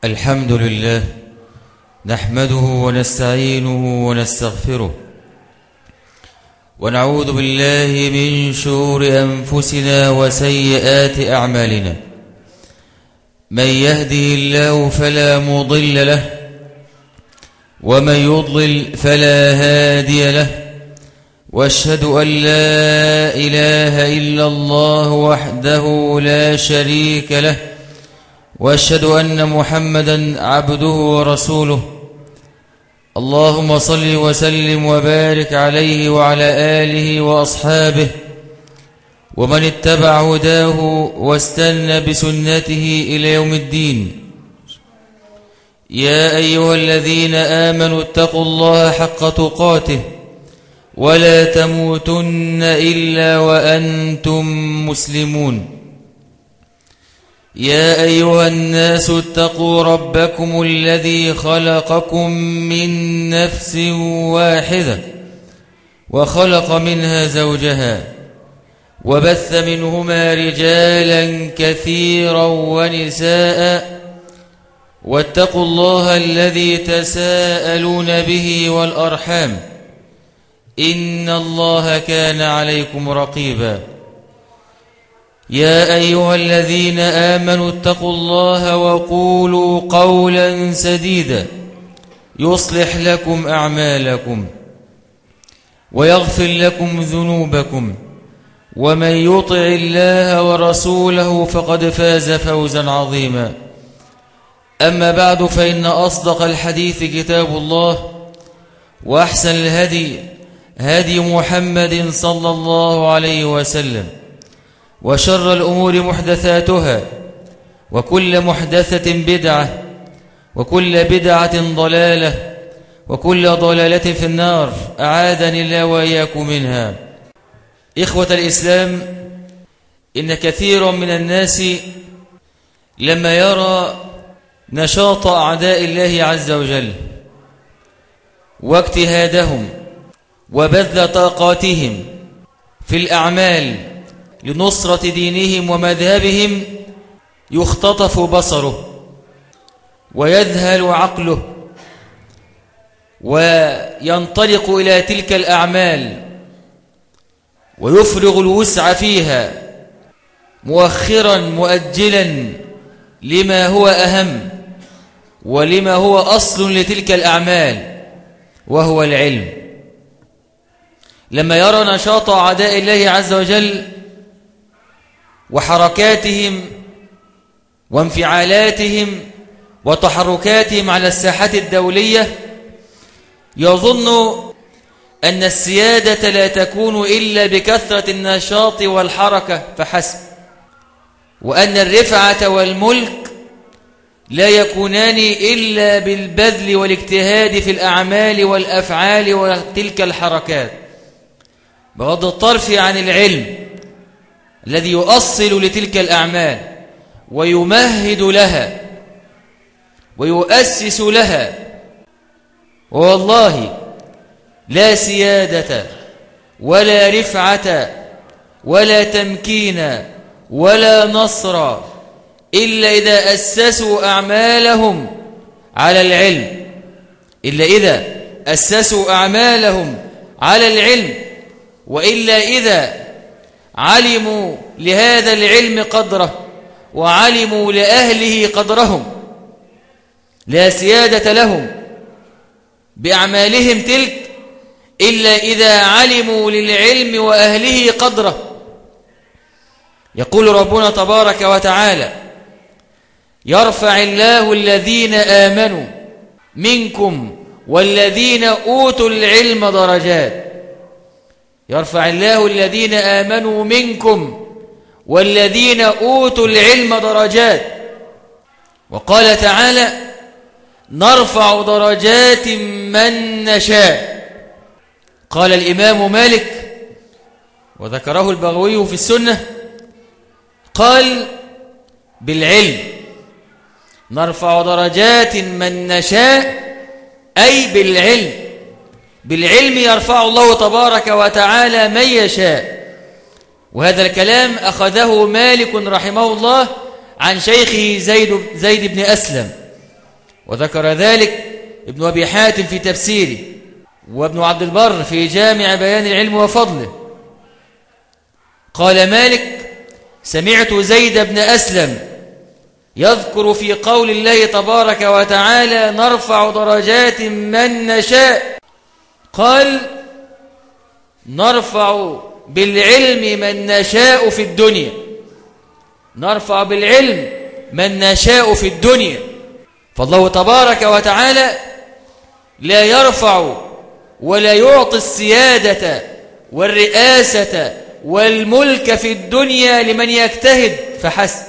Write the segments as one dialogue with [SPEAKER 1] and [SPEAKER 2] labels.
[SPEAKER 1] الحمد لله نحمده ونستعينه ونستغفره ونعوذ بالله من شور أنفسنا وسيئات أعمالنا من يهدي الله فلا مضل له ومن يضلل فلا هادي له واشهد أن لا إله إلا الله وحده لا شريك له واشهد أن محمدا عبده ورسوله اللهم صل وسلم وبارك عليه وعلى آله وأصحابه ومن اتبع هداه واستنى بسنته إلى يوم الدين يا أيها الذين آمنوا اتقوا الله حق تقاته ولا تموتن إلا وأنتم مسلمون يا أيها الناس اتقوا ربكم الذي خلقكم من نفس واحدة وخلق منها زوجها وبث منهما رجالا كثيرا ونساء واتقوا الله الذي تساءلون به والأرحام إن الله كان عليكم رقيبا يا أيها الذين آمنوا اتقوا الله وقولوا قولا سديدا يصلح لكم أعمالكم ويغفر لكم ذنوبكم ومن يطع الله ورسوله فقد فاز فوزا عظيما أما بعد فإن أصدق الحديث كتاب الله وأحسن الهدي هدي محمد صلى الله عليه وسلم وشر الأمور محدثاتها وكل محدثة بدعة وكل بدعة ضلالة وكل ضلالة في النار أعاذني الله وإياكم منها إخوة الإسلام إن كثير من الناس لما يرى نشاط أعداء الله عز وجل واجتهادهم وبذل طاقاتهم في الأعمال لنصرة دينهم ومذهبهم يختطف بصره ويذهل عقله وينطلق إلى تلك الأعمال ويفرغ الوسع فيها مؤخرا مؤجلا لما هو أهم ولما هو أصل لتلك الأعمال وهو العلم لما يرى نشاط أعداء الله عز وجل وحركاتهم وانفعالاتهم وتحركاتهم على الساحات الدولية يظن أن السيادة لا تكون إلا بكثرة النشاط والحركة فحسب وأن الرفعة والملك لا يكونان إلا بالبذل والاجتهاد في الأعمال والأفعال وتلك الحركات بغض الطرف عن العلم الذي يؤصل لتلك الأعمال ويمهد لها ويؤسس لها والله لا سيادة ولا رفعة ولا تمكين ولا نصر إلا إذا أسسوا أعمالهم على العلم إلا إذا أسسوا أعمالهم على العلم وإلا إذا علموا لهذا العلم قدره وعلموا لأهله قدرهم لا سيادة لهم بأعمالهم تلك إلا إذا علموا للعلم وأهله قدره يقول ربنا تبارك وتعالى يرفع الله الذين آمنوا منكم والذين أوتوا العلم درجات يرفع الله الذين آمنوا منكم والذين أوتوا العلم درجات وقال تعالى نرفع درجات من نشاء قال الإمام مالك وذكره البغوي في السنة قال بالعلم نرفع درجات من نشاء أي بالعلم بالعلم يرفع الله تبارك وتعالى من يشاء وهذا الكلام أخذه مالك رحمه الله عن شيخه زيد, زيد بن أسلم وذكر ذلك ابن أبي حاتم في تفسيره وابن عبد البر في جامع بيان العلم وفضله قال مالك سمعت زيد بن أسلم يذكر في قول الله تبارك وتعالى نرفع درجات من نشاء قال نرفع بالعلم من نشاء في الدنيا نرفع بالعلم من نشاء في الدنيا فالله تبارك وتعالى لا يرفع ولا يعطي السيادة والرئاسة والملك في الدنيا لمن يجتهد فحسب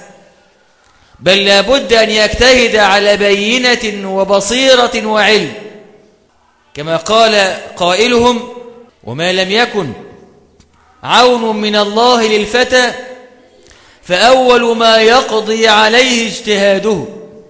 [SPEAKER 1] بل لابد أن يجتهد على بينة وبصيرة وعلم كما قال قائلهم وما لم يكن عون من الله للفتى فأول ما يقضي عليه اجتهاده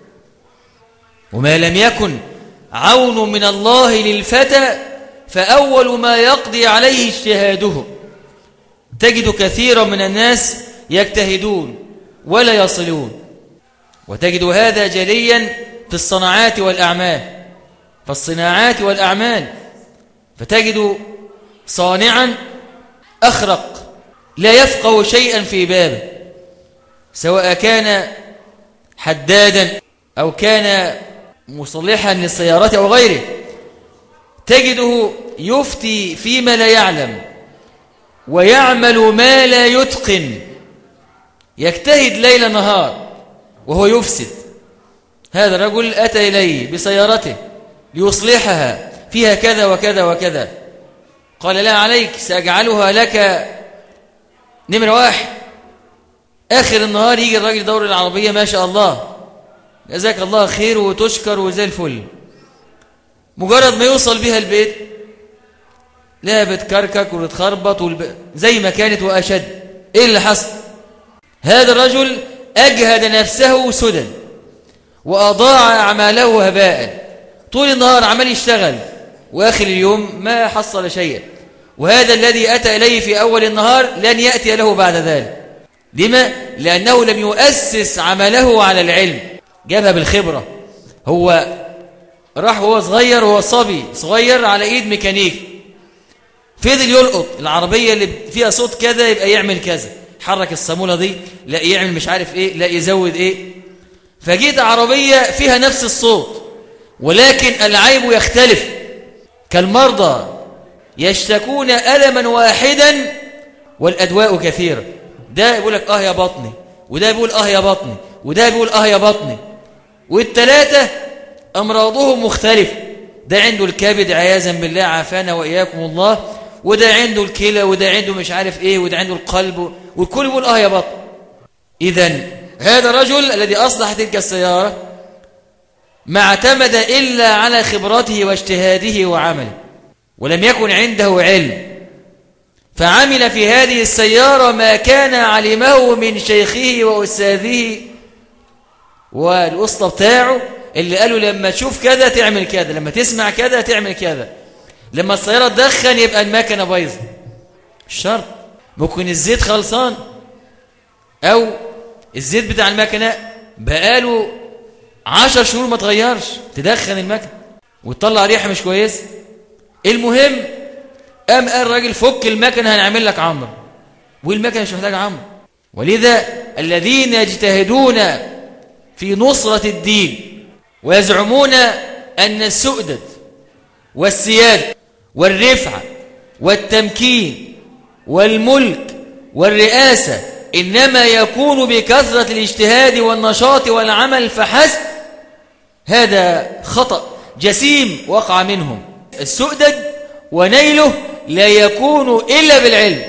[SPEAKER 1] وما لم يكن عون من الله للفتى فأول ما يقضي عليه اجتهاده تجد كثيرا من الناس يجتهدون ولا يصلون وتجد هذا جليا في الصناعات والأعمال فالصناعات والأعمال فتجد صانعا أخرق لا يفقه شيئا في بابه سواء كان حدادا أو كان مصلحا للسيارات أو غيره تجده يفتي فيما لا يعلم ويعمل ما لا يتقن يجتهد ليل نهار وهو يفسد هذا الرجل أتى إليه بسيارته ليصلحها فيها كذا وكذا وكذا قال لا عليك سأجعلها لك نمرة واحد آخر النهار يجي الراجل دور العربية ما شاء الله جزاك الله خير وتشكر وزي الفل مجرد ما يوصل بها البيت لا بتكركك وتخربط والب... زي ما كانت وأشد إيه اللي حصل هذا الرجل أجهد نفسه سدى وأضاع أعماله هباء طول النهار عمال يشتغل وآخر اليوم ما حصل شيئا وهذا الذي أتى إليه في أول النهار لن يأتي له بعد ذلك لما؟ لأنه لم يؤسس عمله على العلم جابها بالخبرة هو راح وهو صغير وهو صبي صغير على إيد ميكانيك فضل يلقط العربية اللي فيها صوت كذا يبقى يعمل كذا حرك الصامولة دي لا يعمل مش عارف إيه لا يزود إيه فجيت عربية فيها نفس الصوت ولكن العيب يختلف كالمرضى يشتكون ألما واحدا والأدواء كثيرة ده يقول لك آه يا بطني وده يقول آه يا بطني وده بيقول آه يا بطني والثلاثة أمراضهم مختلفة ده عنده الكبد عياذا بالله عافانا وإياكم الله وده عنده الكلى وده عنده مش عارف إيه وده عنده القلب والكل يقول آه يا بطن إذا هذا الرجل الذي أصلح تلك السيارة ما اعتمد إلا على خبرته واجتهاده وعمله ولم يكن عنده علم فعمل في هذه السيارة ما كان علمه من شيخه وأستاذه والأسطى بتاعه اللي قالوا لما تشوف كذا تعمل كذا لما تسمع كذا تعمل كذا لما السيارة تدخن يبقى المكنة بايظة الشرط ممكن الزيت خلصان أو الزيت بتاع المكنة بقاله عشر شهور ما تغيرش تدخن المكنة وتطلع ريحة مش كويسة المهم قام قال الراجل فك المكنة هنعمل لك عمر والمكنة مش محتاجة عمر ولذا الذين يجتهدون في نصرة الدين ويزعمون أن السؤدد والسيادة والرفعة والتمكين والملك والرئاسة إنما يكون بكثرة الاجتهاد والنشاط والعمل فحسب هذا خطأ جسيم وقع منهم السؤدد ونيله لا يكون إلا بالعلم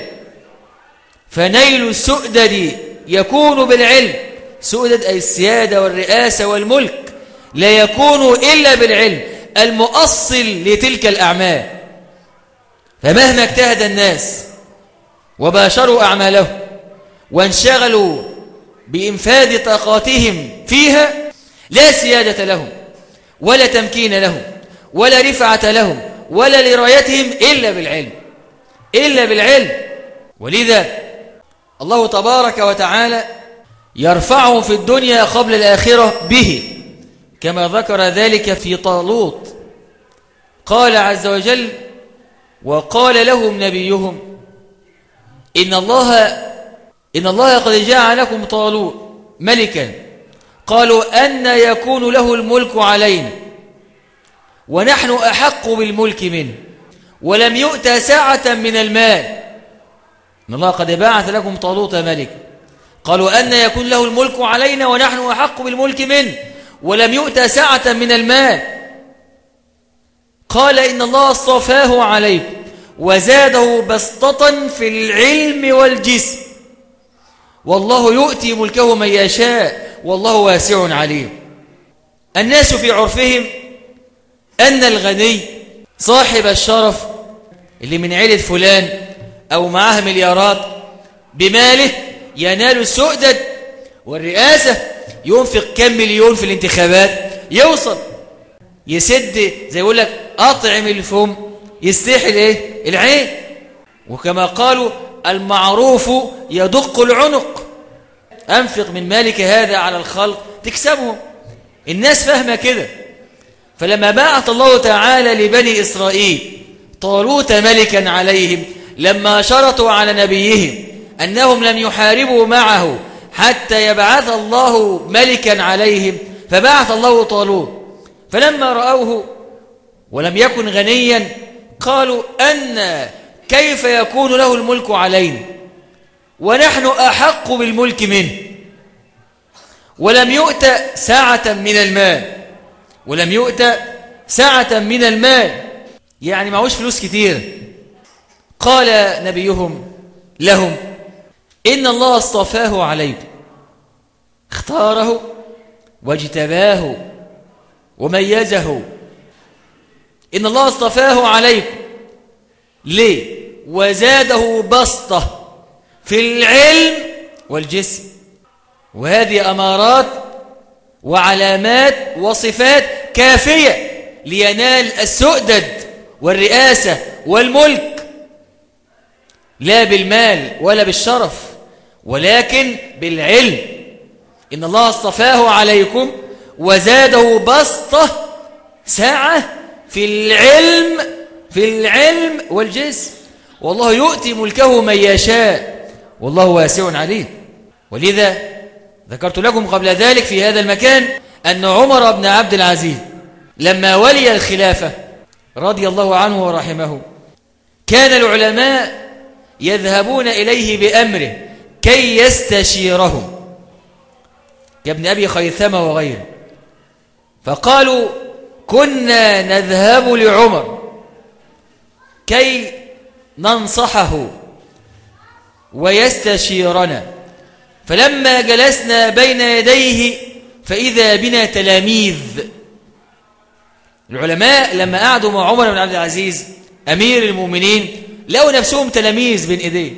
[SPEAKER 1] فنيل السؤدد يكون بالعلم سؤدد أي السيادة والرئاسة والملك لا يكون إلا بالعلم المؤصل لتلك الأعمال فمهما اجتهد الناس وباشروا أعمالهم وانشغلوا بإنفاذ طاقاتهم فيها لا سيادة لهم ولا تمكين لهم ولا رفعة لهم ولا لرايتهم إلا بالعلم إلا بالعلم ولذا الله تبارك وتعالى يرفعهم في الدنيا قبل الآخرة به كما ذكر ذلك في طالوت قال عز وجل وقال لهم نبيهم إن الله إن الله قد جاء لكم طالوت ملكا قالوا أن يكون له الملك علينا ونحن أحق بالملك منه ولم يؤت ساعة من المال إن الله قد بعث لكم طالوت ملكا قالوا أن يكون له الملك علينا ونحن أحق بالملك منه ولم يؤت ساعة من المال قال إن الله اصطفاه عليكم وزاده بسطة في العلم والجسم والله يؤتي ملكه من يشاء والله واسع عليم الناس في عرفهم أن الغني صاحب الشرف اللي من عيلة فلان أو معاه مليارات بماله ينال السؤدد والرئاسة ينفق كم مليون في الانتخابات يوصل يسد زي يقول لك أطعم الفم يستحل إيه العين وكما قالوا المعروف يدق العنق أنفق من مالك هذا على الخلق تكسبهم الناس فاهمة كده فلما بعث الله تعالى لبني إسرائيل طالوت ملكا عليهم لما شرطوا على نبيهم أنهم لم يحاربوا معه حتى يبعث الله ملكا عليهم فبعث الله طالوت فلما رأوه ولم يكن غنيا قالوا أن كيف يكون له الملك علينا ونحن أحق بالملك منه ولم يؤت ساعة من المال ولم يؤت ساعة من المال يعني معهوش فلوس كتير قال نبيهم لهم إن الله اصطفاه عليكم اختاره واجتباه وميزه إن الله اصطفاه عليكم ليه وزاده بسطة في العلم والجسم وهذه أمارات وعلامات وصفات كافية لينال السؤدد والرئاسة والملك لا بالمال ولا بالشرف ولكن بالعلم إن الله اصطفاه عليكم وزاده بسطة ساعة في العلم في العلم والجسم والله يؤتي ملكه من يشاء والله واسع عليه ولذا ذكرت لكم قبل ذلك في هذا المكان أن عمر بن عبد العزيز لما ولي الخلافة رضي الله عنه ورحمه كان العلماء يذهبون إليه بأمره كي يستشيرهم كابن أبي خيثمة وغيره فقالوا كنا نذهب لعمر كي ننصحه ويستشيرنا فلما جلسنا بين يديه فإذا بنا تلاميذ العلماء لما قعدوا مع عمر بن عبد العزيز أمير المؤمنين لقوا نفسهم تلاميذ بين إيديه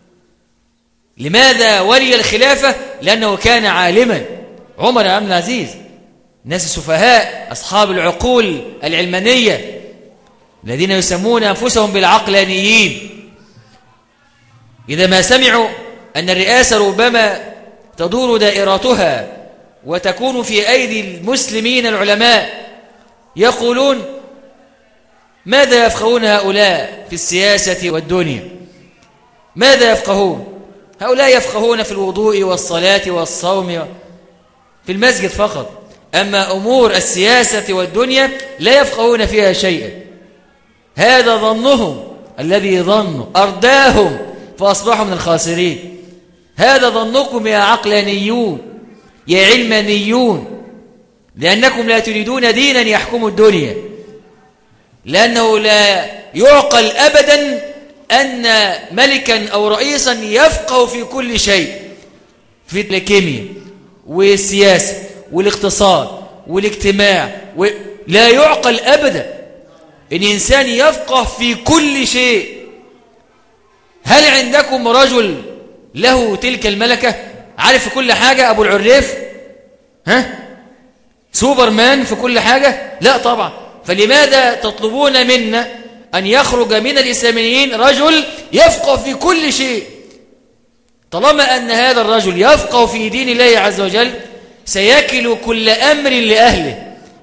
[SPEAKER 1] لماذا ولي الخلافة؟ لأنه كان عالما عمر بن عبد العزيز الناس السفهاء أصحاب العقول العلمانية الذين يسمون أنفسهم بالعقلانيين إذا ما سمعوا أن الرئاسة ربما تدور دائرتها وتكون في أيدي المسلمين العلماء يقولون ماذا يفقهون هؤلاء في السياسة والدنيا ماذا يفقهون هؤلاء يفقهون في الوضوء والصلاة والصوم في المسجد فقط أما أمور السياسة والدنيا لا يفقهون فيها شيئا هذا ظنهم الذي ظنوا أرداهم فأصبحوا من الخاسرين هذا ظنكم يا عقلانيون يا علمانيون لأنكم لا تريدون دينا يحكم الدنيا لأنه لا يعقل أبدا أن ملكا أو رئيسا يفقه في كل شيء في الكيمياء والسياسة والاقتصاد والاجتماع و... لا يعقل أبدا إن إنسان يفقه في كل شيء هل عندكم رجل له تلك الملكة عارف في كل حاجة أبو العريف ها سوبرمان في كل حاجة لا طبعا فلماذا تطلبون منا أن يخرج من الإسلاميين رجل يفقه في كل شيء طالما أن هذا الرجل يفقه في دين الله عز وجل سيكل كل أمر لأهله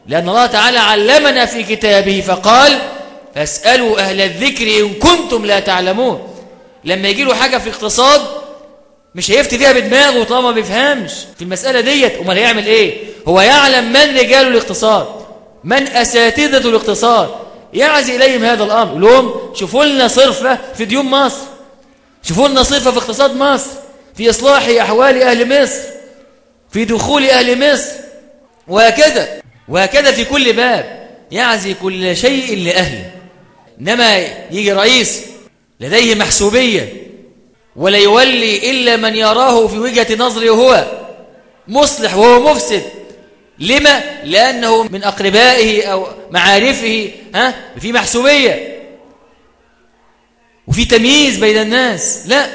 [SPEAKER 1] لأن الله تعالى علمنا في كتابه فقال فاسألوا أهل الذكر إن كنتم لا تعلمون لما يجي له حاجة في الاقتصاد مش هيفتي فيها بدماغه طالما ما بيفهمش في المسألة ديت امال هيعمل ايه هو يعلم من رجال الاقتصاد من أساتذة الاقتصاد يعزي إليهم هذا الأمر يقول لهم شوفوا لنا صرفة في ديون مصر شوفوا لنا صرفة في اقتصاد مصر في إصلاح أحوال أهل مصر في دخول أهل مصر وهكذا وهكذا في كل باب يعزي كل شيء لأهله إنما يجي رئيس لديه محسوبية ولا يولي إلا من يراه في وجهة نظره هو مصلح وهو مفسد لما؟ لأنه من أقربائه أو معارفه ها؟ في محسوبية وفي تمييز بين الناس لا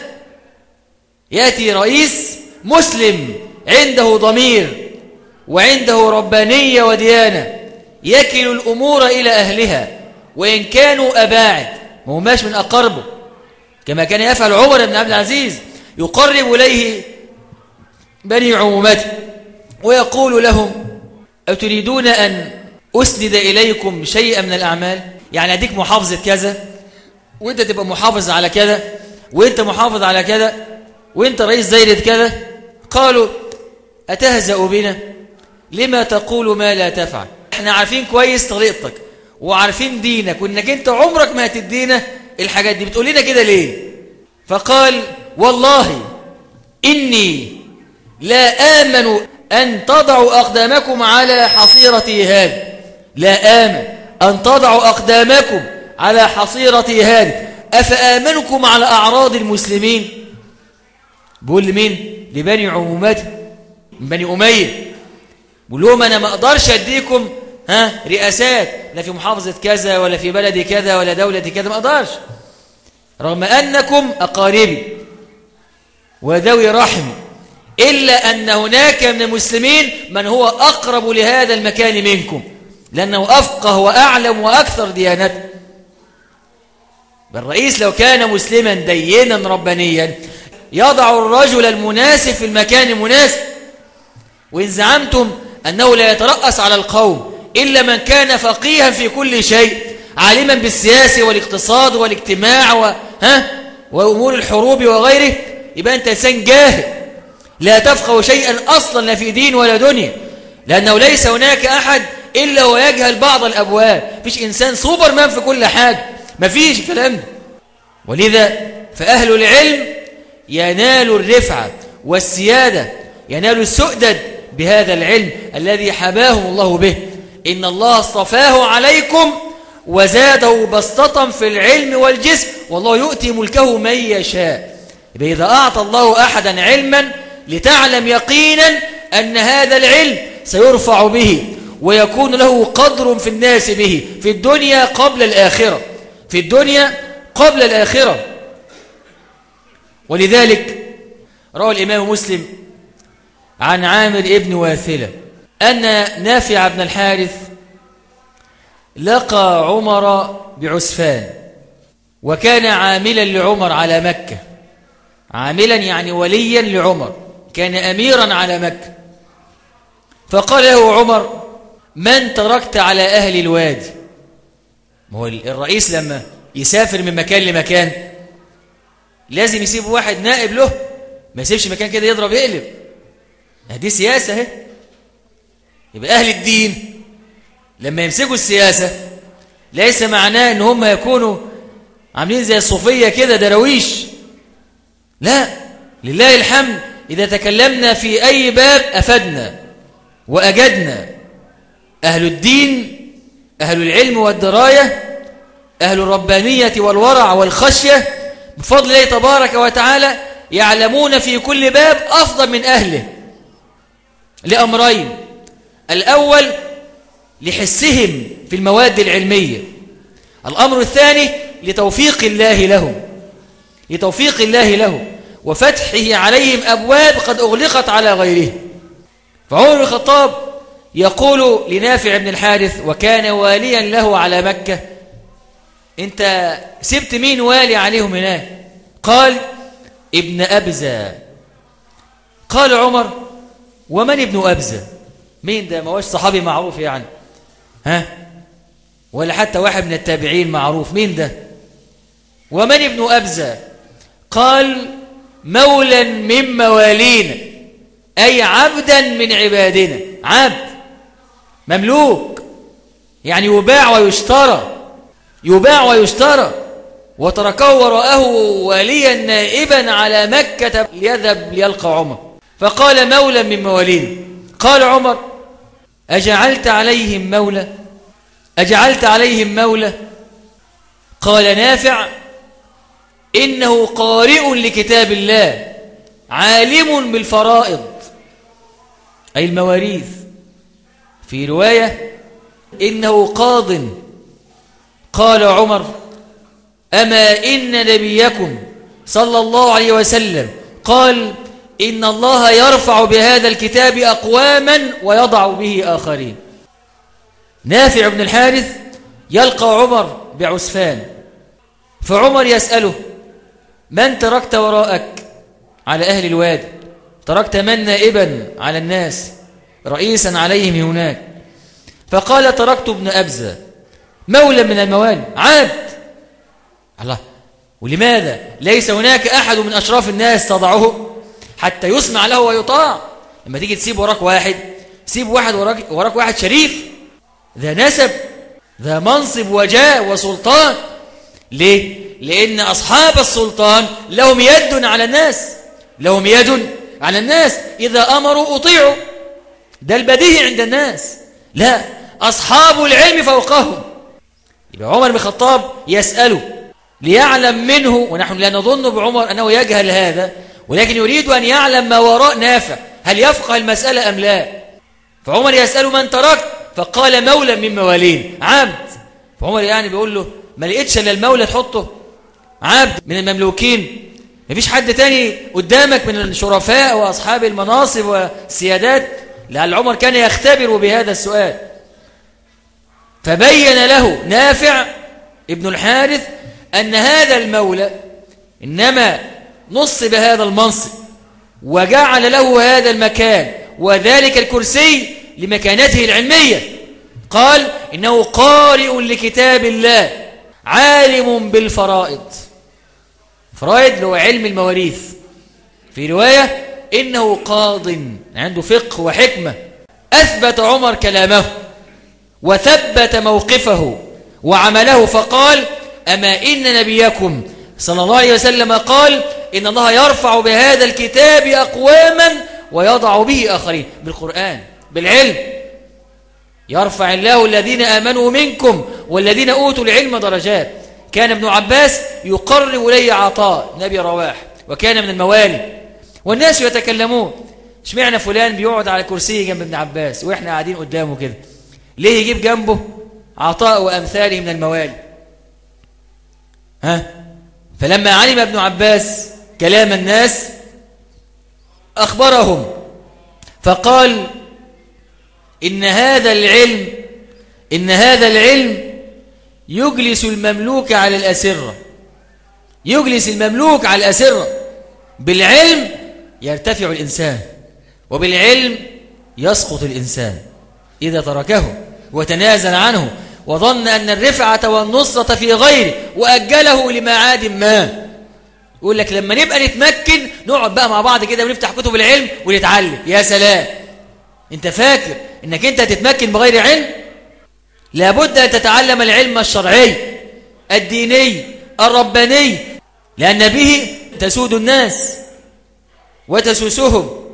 [SPEAKER 1] يأتي رئيس مسلم عنده ضمير وعنده ربانية وديانة يكل الأمور إلى أهلها وإن كانوا أباعد ما هماش من أقربه كما كان يفعل عمر بن عبد العزيز يقرب إليه بني عمومته ويقول لهم أتريدون أن أسند إليكم شيئا من الأعمال يعني أديك محافظة كذا وانت تبقى محافظ على كذا وانت محافظ على كذا وانت رئيس دايرة كذا قالوا أتهزأ بنا لما تقول ما لا تفعل احنا عارفين كويس طريقتك وعارفين دينك وانك انت عمرك ما هتدينا الحاجات دي بتقول لنا كده ليه فقال والله إني لا آمن أن تضعوا أقدامكم على حصيرتي هذه لا آمن أن تضعوا أقدامكم على حصيرتي هذه أفآمنكم على أعراض المسلمين بقول لمين لبني عمومات بني أمية بقول لهم أنا ما أقدرش أديكم ها رئاسات لا في محافظة كذا ولا في بلد كذا ولا دولة كذا ما أقدرش رغم أنكم أقاربي وذوي رحم إلا أن هناك من المسلمين من هو أقرب لهذا المكان منكم لأنه أفقه وأعلم وأكثر ديانته الرئيس لو كان مسلما دينا ربانيا يضع الرجل المناسب في المكان المناسب وإن زعمتم أنه لا يترأس على القوم إلا من كان فقيها في كل شيء عالما بالسياسة والاقتصاد والاجتماع و... ها؟ وأمور الحروب وغيره يبقى أنت إنسان جاهل لا تفقه شيئا أصلا لا في دين ولا دنيا لأنه ليس هناك أحد إلا ويجهل بعض الأبواب فيش إنسان سوبرمان في كل حاجة ما فيش الكلام ده ولذا فأهل العلم ينال الرفعة والسيادة ينال السؤدد بهذا العلم الذي حباهم الله به إن الله اصطفاه عليكم وزاده بسطة في العلم والجسم والله يؤتي ملكه من يشاء إذا أعطى الله أحدا علما لتعلم يقينا أن هذا العلم سيرفع به ويكون له قدر في الناس به في الدنيا قبل الآخرة في الدنيا قبل الآخرة ولذلك روى الإمام مسلم عن عامر ابن واثلة أن نافع بن الحارث لقى عمر بعسفان وكان عاملا لعمر على مكة عاملا يعني وليا لعمر كان أميرا على مكة فقال له عمر من تركت على أهل الوادي هو الرئيس لما يسافر من مكان لمكان لازم يسيب واحد نائب له ما يسيبش مكان كده يضرب يقلب دي سياسة اهي يبقى أهل الدين لما يمسكوا السياسة ليس معناه ان هم يكونوا عاملين زي الصوفية كده درويش لا لله الحمد إذا تكلمنا في أي باب أفدنا وأجدنا أهل الدين أهل العلم والدراية أهل الربانية والورع والخشية بفضل الله تبارك وتعالى يعلمون في كل باب أفضل من أهله لأمرين الأول لحسهم في المواد العلمية الأمر الثاني لتوفيق الله لهم لتوفيق الله لهم وفتحه عليهم أبواب قد أغلقت على غيره فعمر بن الخطاب يقول لنافع بن الحارث وكان واليا له على مكة انت سبت مين والي عليهم هناك قال ابن أبزة قال عمر ومن ابن أبزة مين ده ما هوش صحابي معروف يعني ها ولا حتى واحد من التابعين معروف مين ده ومن ابن أبزة قال مولا من موالينا أي عبدا من عبادنا عبد مملوك يعني يباع ويشترى يباع ويشترى وتركه وراءه واليا نائبا على مكة ليذهب ليلقى عمر فقال مولا من موالينا قال عمر أجعلت عليهم مولى أجعلت عليهم مولى قال نافع إنه قارئ لكتاب الله عالم بالفرائض أي المواريث في رواية إنه قاض قال عمر أما إن نبيكم صلى الله عليه وسلم قال إن الله يرفع بهذا الكتاب أقواما ويضع به آخرين نافع بن الحارث يلقى عمر بعسفان فعمر يسأله من تركت وراءك على أهل الوادي تركت من نائبا على الناس رئيسا عليهم هناك فقال تركت ابن أبزة مولى من الموالي عبد الله ولماذا ليس هناك أحد من أشراف الناس تضعه حتى يسمع له ويطاع لما تيجي تسيب وراك واحد سيب واحد وراك, وراك واحد شريف ذا نسب ذا منصب وجاه وسلطان ليه؟ لأن أصحاب السلطان لهم يد على الناس لهم يد على الناس إذا أمروا أطيعوا ده البديهي عند الناس لا أصحاب العلم فوقهم يبقى عمر بن الخطاب يسأله ليعلم منه ونحن لا نظن بعمر أنه يجهل هذا ولكن يريد أن يعلم ما وراء نافع هل يفقه المسألة أم لا فعمر يسأله من تركت فقال مولى من موالين عبد فعمر يعني بيقول له ما لقيتش الا المولى تحطه عبد من المملوكين مفيش حد تاني قدامك من الشرفاء وأصحاب المناصب والسيادات لعل عمر كان يختبر بهذا السؤال فبين له نافع ابن الحارث أن هذا المولى إنما نصب هذا المنصب وجعل له هذا المكان وذلك الكرسي لمكانته العلمية قال إنه قارئ لكتاب الله عالم بالفرائض فرائض هو علم المواريث في رواية إنه قاض عنده فقه وحكمة أثبت عمر كلامه وثبت موقفه وعمله فقال أما إن نبيكم صلى الله عليه وسلم قال إن الله يرفع بهذا الكتاب أقواما ويضع به آخرين بالقرآن بالعلم يرفع الله الذين آمنوا منكم والذين أوتوا العلم درجات كان ابن عباس يقرب إلي عطاء نبي رواح وكان من الموالي والناس يتكلمون اشمعنى فلان بيقعد على كرسي جنب ابن عباس واحنا قاعدين قدامه كده ليه يجيب جنبه عطاء وأمثاله من الموالي ها فلما علم ابن عباس كلام الناس أخبرهم فقال إن هذا العلم إن هذا العلم يجلس المملوك على الأسرة يجلس المملوك على الأسرة بالعلم يرتفع الإنسان وبالعلم يسقط الإنسان إذا تركه وتنازل عنه وظن أن الرفعة والنصرة في غيره وأجله لمعاد ما يقول لك لما نبقى نتمكن نقعد بقى مع بعض كده ونفتح كتب العلم ونتعلم يا سلام انت فاكر انك انت هتتمكن بغير علم لابد ان تتعلم العلم الشرعي الديني الرباني لان به تسود الناس وتسوسهم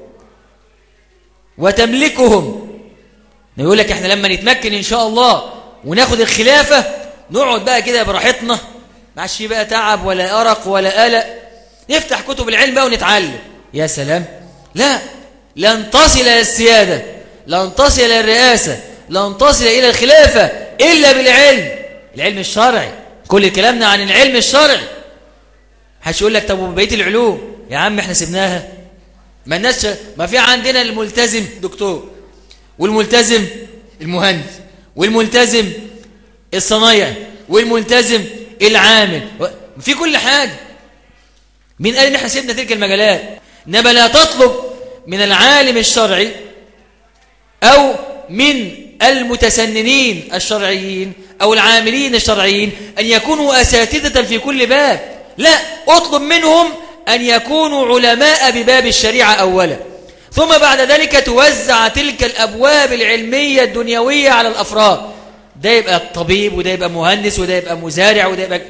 [SPEAKER 1] وتملكهم يقول لك احنا لما نتمكن ان شاء الله وناخد الخلافة نقعد بقى كده براحتنا معش بقى تعب ولا أرق ولا قلق نفتح كتب العلم بقى ونتعلم يا سلام لا لن تصل إلى السيادة لن تصل إلى الرئاسة لن تصل إلى الخلافة إلا بالعلم العلم الشرعي كل كلامنا عن العلم الشرعي حدش يقول لك طب وبقيه العلوم يا عم احنا سبناها ما الناس ما في عندنا الملتزم دكتور والملتزم المهندس والملتزم الصنايع والملتزم العامل في كل حاجة مين قال ان احنا سيبنا تلك المجالات انما لا تطلب من العالم الشرعي او من المتسننين الشرعيين أو العاملين الشرعيين أن يكونوا أساتذة في كل باب لا أطلب منهم أن يكونوا علماء بباب الشريعة أولا ثم بعد ذلك توزع تلك الأبواب العلمية الدنيوية على الأفراد ده يبقى طبيب وده يبقى مهندس وده يبقى مزارع وده يبقى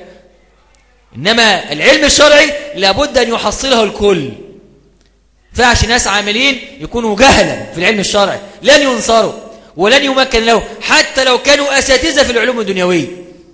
[SPEAKER 1] إنما العلم الشرعي لابد أن يحصله الكل فعش ناس عاملين يكونوا جهلا في العلم الشرعي لن ينصروا ولن يمكن له حتى لو كانوا أساتذة في العلوم الدنيوية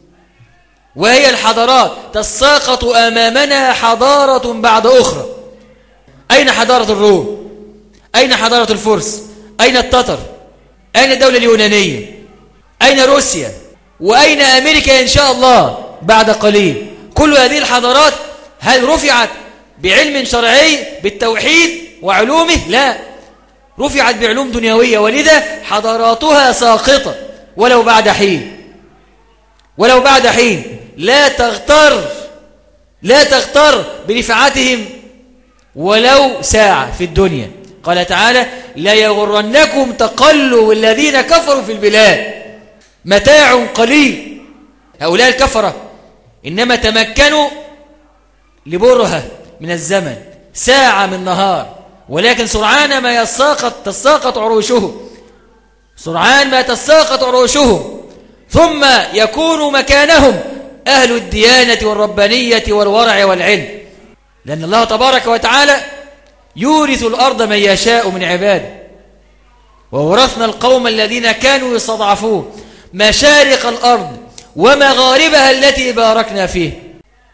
[SPEAKER 1] وهي الحضارات تساقط أمامنا حضارة بعد أخرى أين حضارة الروم أين حضارة الفرس أين التتر أين الدولة اليونانية أين روسيا وأين أمريكا إن شاء الله بعد قليل كل هذه الحضارات هل رفعت بعلم شرعي بالتوحيد وعلومه لا رفعت بعلوم دنيوية ولذا حضاراتها ساقطة ولو بعد حين ولو بعد حين لا تغتر لا تغتر برفعتهم ولو ساعة في الدنيا قال تعالى لا يغرنكم تقلوا الذين كفروا في البلاد متاع قليل هؤلاء الكفرة إنما تمكنوا لبرهة من الزمن ساعة من نهار ولكن سرعان ما يساقط تساقط عروشهم سرعان ما تساقط عروشهم ثم يكون مكانهم أهل الديانة والربانية والورع والعلم لأن الله تبارك وتعالى يورث الأرض من يشاء من عباده وورثنا القوم الذين كانوا يستضعفون مشارق الأرض ومغاربها التي باركنا فيه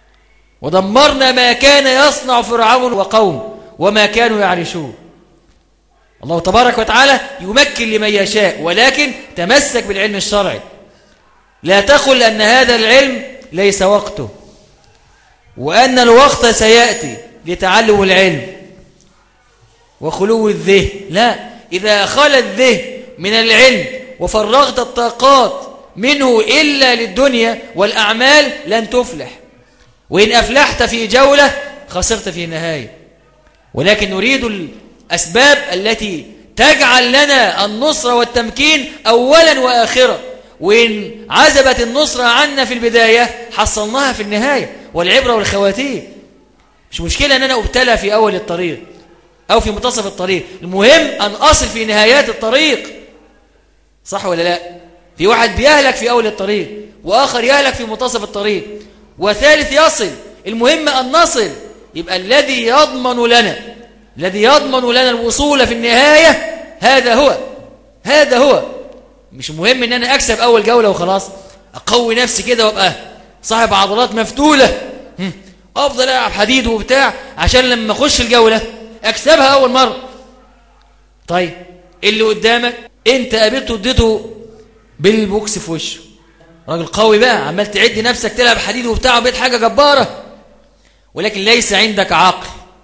[SPEAKER 1] ودمرنا ما كان يصنع فرعون وقوم وما كانوا يعرشون الله تبارك وتعالى يمكن لمن يشاء ولكن تمسك بالعلم الشرعي لا تقل أن هذا العلم ليس وقته وأن الوقت سيأتي لتعلم العلم وخلو الذهن لا إذا خلى الذهن من العلم وفرغت الطاقات منه إلا للدنيا والأعمال لن تفلح وإن أفلحت في جولة خسرت في النهاية ولكن نريد الأسباب التي تجعل لنا النصر والتمكين أولا وآخرا وإن عزبت النصرة عنا في البداية حصلناها في النهاية والعبرة والخواتيم مش مشكلة أن أنا أبتلى في أول الطريق أو في منتصف الطريق المهم أن أصل في نهايات الطريق صح ولا لا في واحد بيهلك في أول الطريق وآخر يهلك في منتصف الطريق وثالث يصل المهم أن نصل يبقى الذي يضمن لنا الذي يضمن لنا الوصول في النهاية هذا هو هذا هو مش مهم ان انا اكسب اول جولة وخلاص اقوي نفسي كده وابقى صاحب عضلات مفتولة افضل العب حديد وبتاع عشان لما اخش الجولة اكسبها اول مرة طيب اللي قدامك انت قابلته اديته بالبوكس في وشه راجل قوي بقى عمال تعد نفسك تلعب حديد وبتاع بيت حاجة جبارة ولكن ليس عندك عقل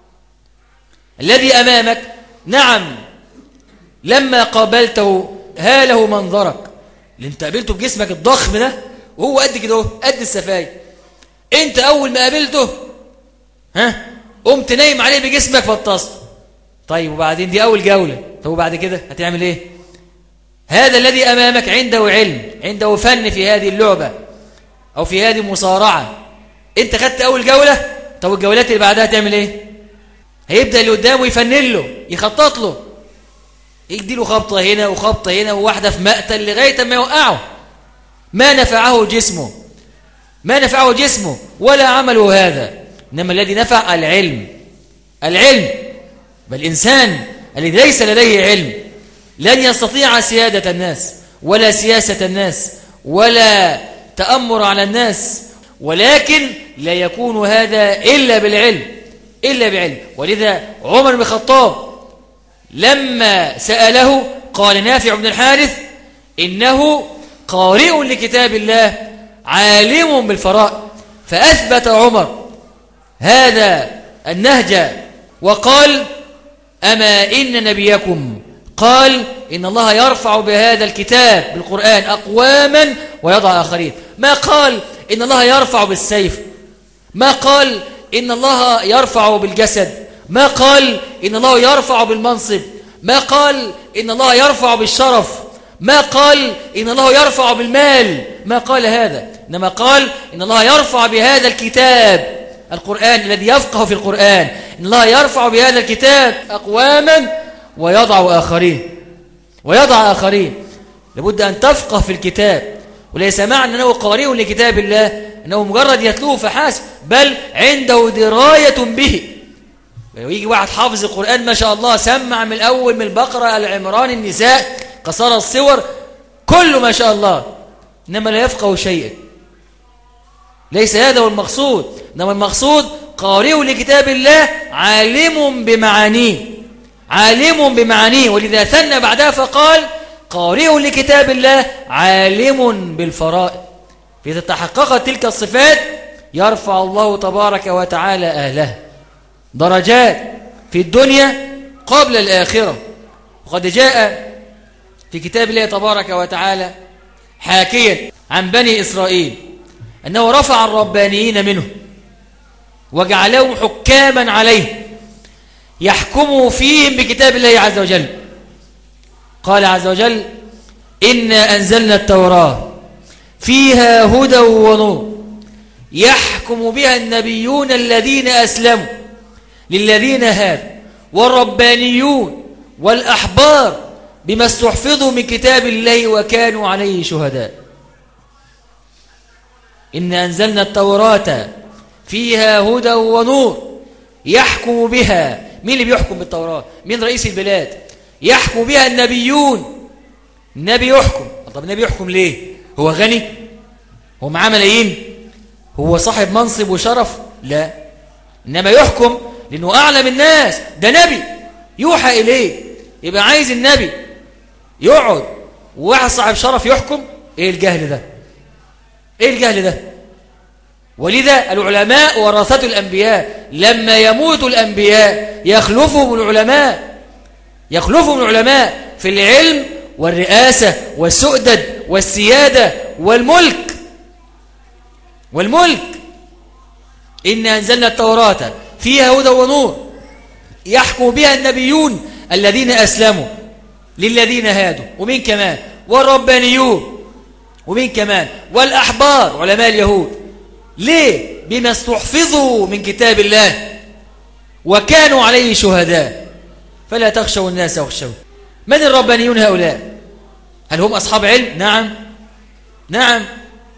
[SPEAKER 1] الذي أمامك نعم لما قابلته هاله منظرك اللي انت قابلته بجسمك الضخم ده وهو قد كده قد السفاية انت اول ما قابلته ها قمت نايم عليه بجسمك فاتصل طيب وبعدين دي اول جولة طب وبعد كده هتعمل ايه هذا الذي امامك عنده علم عنده فن في هذه اللعبة او في هذه المصارعة انت خدت اول جولة طب الجولات اللي بعدها تعمل ايه هيبدأ اللي قدامه يفنن له يخطط له يدي له خبطة هنا وخبطة هنا وواحدة في مقتل لغاية ما يوقعه ما نفعه جسمه ما نفعه جسمه ولا عمله هذا إنما الذي نفع العلم العلم بل الإنسان الذي ليس لديه علم لن يستطيع سيادة الناس ولا سياسة الناس ولا تأمر على الناس ولكن لا يكون هذا إلا بالعلم إلا بعلم ولذا عمر بن الخطاب لما سأله قال نافع بن الحارث إنه قارئ لكتاب الله عالم بالفرائض فأثبت عمر هذا النهج وقال أما إن نبيكم قال إن الله يرفع بهذا الكتاب بالقرآن أقواما ويضع آخرين ما قال إن الله يرفع بالسيف ما قال إن الله يرفع بالجسد ما قال إن الله يرفع بالمنصب ما قال إن الله يرفع بالشرف ما قال إن الله يرفع بالمال ما قال هذا إنما قال إن الله يرفع بهذا الكتاب القرآن الذي يفقه في القرآن إن الله يرفع بهذا الكتاب أقواما ويضع آخرين ويضع آخرين لابد أن تفقه في الكتاب وليس معنى أنه قارئ لكتاب الله أنه مجرد يتلوه فحسب بل عنده دراية به ويجي واحد حافظ القرآن ما شاء الله سمع من الأول من البقرة العمران النساء قصر الصور كله ما شاء الله إنما لا يفقه شيئا ليس هذا هو المقصود إنما المقصود قارئ لكتاب الله عالم بمعانيه عالم بمعانيه ولذا ثنى بعدها فقال قارئ لكتاب الله عالم بالفرائض فإذا تحققت تلك الصفات يرفع الله تبارك وتعالى أهلها درجات في الدنيا قبل الآخرة وقد جاء في كتاب الله تبارك وتعالى حاكيا عن بني إسرائيل أنه رفع الربانيين منه وجعلهم حكاما عليه يحكموا فيهم بكتاب الله عز وجل قال عز وجل إنا أنزلنا التوراة فيها هدى ونور يحكم بها النبيون الذين أسلموا للذين هادوا والربانيون والأحبار بما استحفظوا من كتاب الله وكانوا عليه شهداء إن أنزلنا التوراة فيها هدى ونور يحكم بها مين اللي بيحكم بالتوراة مين رئيس البلاد يحكم بها النبيون النبي يحكم طب النبي يحكم ليه هو غني هو معاه ملايين هو صاحب منصب وشرف لا إنما يحكم لأنه أعلم الناس ده نبي يوحى إليه يبقى عايز النبي يقعد وواحد صاحب شرف يحكم إيه الجهل ده إيه الجهل ده ولذا العلماء ورثة الأنبياء لما يموت الأنبياء يخلفهم العلماء يخلفهم العلماء في العلم والرئاسة والسؤدد والسيادة والملك والملك إن أنزلنا التوراة فيها هدى ونور يحكم بها النبيون الذين أسلموا للذين هادوا ومين كمان والربانيون ومين كمان والأحبار علماء اليهود ليه بما استحفظوا من كتاب الله وكانوا عليه شهداء فلا تخشوا الناس واخشوا من الربانيون هؤلاء هل هم أصحاب علم نعم نعم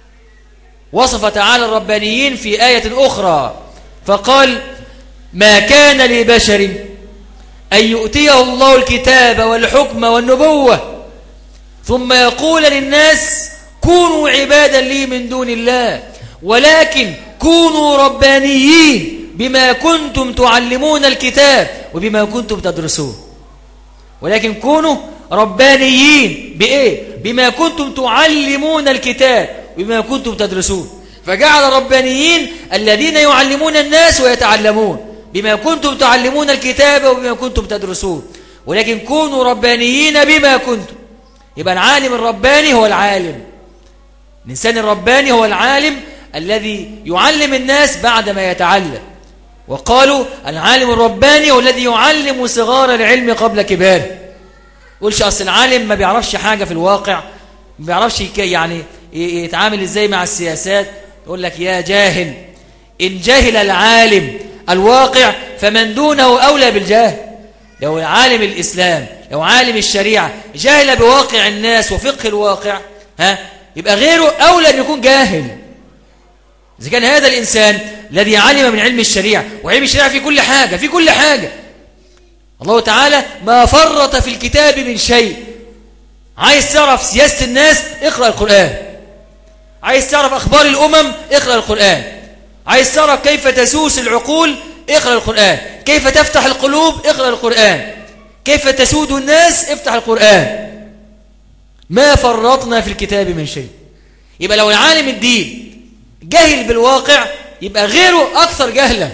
[SPEAKER 1] وصف تعالى الربانيين في آية أخرى فقال ما كان لبشر أن يؤتيه الله الكتاب والحكم والنبوة ثم يقول للناس كونوا عبادا لي من دون الله ولكن كونوا ربانيين بما كنتم تعلمون الكتاب وبما كنتم تدرسون ولكن كونوا ربانيين بإيه؟ بما كنتم تعلمون الكتاب وبما كنتم تدرسون فجعل ربانيين الذين يعلمون الناس ويتعلمون بما كنتم تعلمون الكتاب وبما كنتم تدرسون ولكن كونوا ربانيين بما كنتم يبقى العالم الرباني هو العالم الإنسان الرباني هو العالم الذي يعلم الناس بعدما يتعلم وقالوا العالم الرباني هو الذي يعلم صغار العلم قبل كباره قولش أصل العالم ما بيعرفش حاجة في الواقع ما بيعرفش يعني يتعامل ازاي مع السياسات يقول لك يا جاهل إن جهل العالم الواقع فمن دونه أولى بالجاهل لو عالم الإسلام لو عالم الشريعة جاهل بواقع الناس وفقه الواقع ها يبقى غيره أولى أن يكون جاهل إذا كان هذا الإنسان الذي علم من علم الشريعة وعلم الشريعة في كل حاجة في كل حاجة الله تعالى ما فرط في الكتاب من شيء عايز تعرف سياسة الناس اقرأ القرآن عايز تعرف أخبار الأمم اقرأ القرآن عايز تعرف كيف تسوس العقول اقرأ القرآن كيف تفتح القلوب اقرأ القرآن كيف تسود الناس افتح القرآن ما فرطنا في الكتاب من شيء يبقى لو العالم الدين جهل بالواقع يبقى غيره أكثر جهلا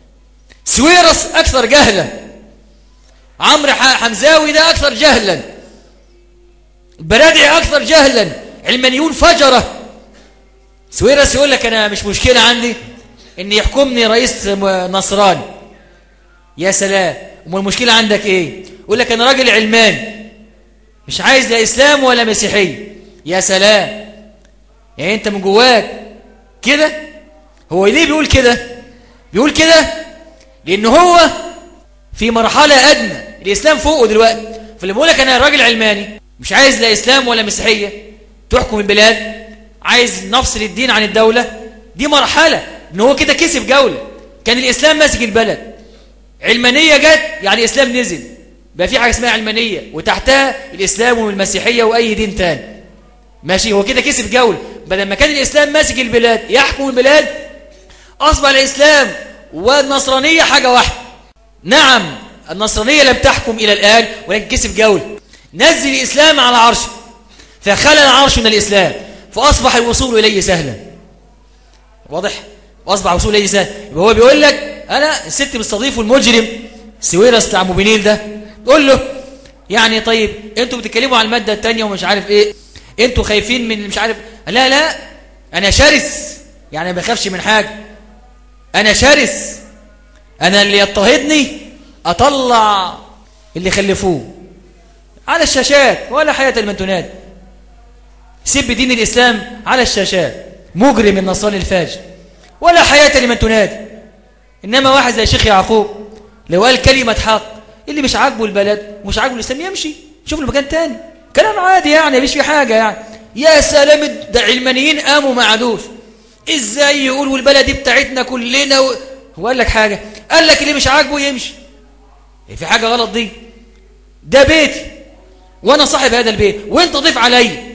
[SPEAKER 1] سويرس أكثر جهلا عمرو حمزاوي ده أكثر جهلا البرادعي أكثر جهلا علمانيون فجرة سويرس يقول لك أنا مش مشكلة عندي إن يحكمني رئيس نصراني يا سلام وما المشكلة عندك إيه يقول لك أنا راجل علماني مش عايز لا إسلام ولا مسيحية يا سلام يعني أنت من جواك كده هو ليه بيقول كده بيقول كده لأن هو في مرحلة أدنى الإسلام فوقه دلوقتي فاللي بيقول لك أنا راجل علماني مش عايز لا إسلام ولا مسيحية تحكم البلاد عايز نفصل الدين عن الدولة دي مرحلة إن هو كده كسب جولة كان الإسلام ماسك البلد علمانية جت يعني الإسلام نزل بقى في حاجة اسمها علمانية وتحتها الإسلام والمسيحية وأي دين تاني ماشي هو كده كسب جولة بدل ما كان الإسلام ماسك البلاد يحكم البلاد أصبح الإسلام والنصرانية حاجة واحدة نعم النصرانية لم تحكم إلى الآن ولكن كسب جولة نزل الإسلام على عرشه فخلى العرش من الإسلام فأصبح الوصول إليه سهلا واضح وأصبح الوصول إليه سهلا يبقى هو بيقول لك أنا الست مستضيفه المجرم سويرس بتاع موبينيل ده تقول له يعني طيب انتوا بتتكلموا عن المادة التانية ومش عارف ايه انتوا خايفين من مش عارف لا لا انا شرس يعني ما بخافش من حاجة انا شرس انا اللي يضطهدني اطلع اللي خلفوه على الشاشات ولا حياة لمن تنادي سب دين الإسلام على الشاشات مجرم النصراني الفاجر ولا حياة لمن تنادي إنما واحد زي شيخ يعقوب لو قال كلمة حق اللي مش عاجبه البلد ومش عاجبه الإسلام يمشي شوف له مكان تاني كلام عادي يعني مش في حاجة يعني يا سلام ده علمانيين قاموا ما عادوش ازاي يقولوا البلد دي بتاعتنا كلنا و... هو قال لك حاجة قال لك اللي مش عاجبه يمشي في حاجة غلط دي ده بيتي وانا صاحب هذا البيت وانت ضيف علي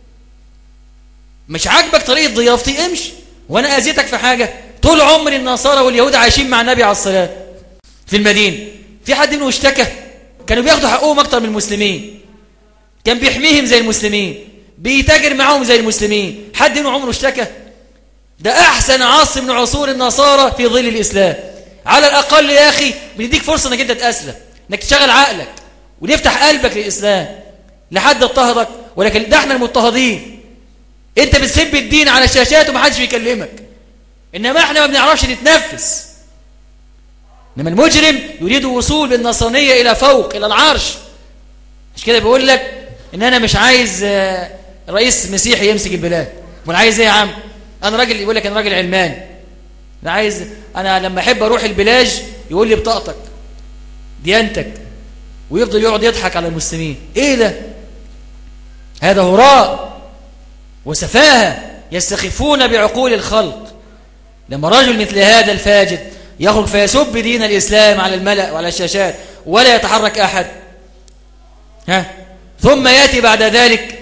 [SPEAKER 1] مش عاجبك طريقة ضيافتي امشي وانا اذيتك في حاجة طول عمر النصارى واليهود عايشين مع النبي عليه الصلاة في المدينة في حد منه اشتكى كانوا بياخدوا حقوقهم اكتر من المسلمين كان بيحميهم زي المسلمين بيتاجر معاهم زي المسلمين حد منه عمره اشتكى ده احسن عصر من عصور النصارى في ظل الاسلام على الاقل يا اخي بنديك فرصه انك انت تاسلم انك تشغل عقلك ونفتح قلبك للاسلام لحد اضطهدك ولكن ده احنا المضطهدين انت بتسب الدين على الشاشات ومحدش بيكلمك انما احنا ما بنعرفش نتنفس انما المجرم يريد وصول بالنصرانيه الى فوق الى العرش مش كده بيقول لك ان انا مش عايز آه، رئيس مسيحي يمسك البلاد امال عايز ايه يا عم انا راجل يقول لك انا راجل علماني انا عايز انا لما احب اروح البلاج يقول لي بطاقتك ديانتك ويفضل يقعد يضحك على المسلمين ايه ده هذا هراء وسفاهه يستخفون بعقول الخلق لما رجل مثل هذا الفاجر يخرج فيسب دين الإسلام على الملأ وعلى الشاشات ولا يتحرك أحد ها ثم يأتي بعد ذلك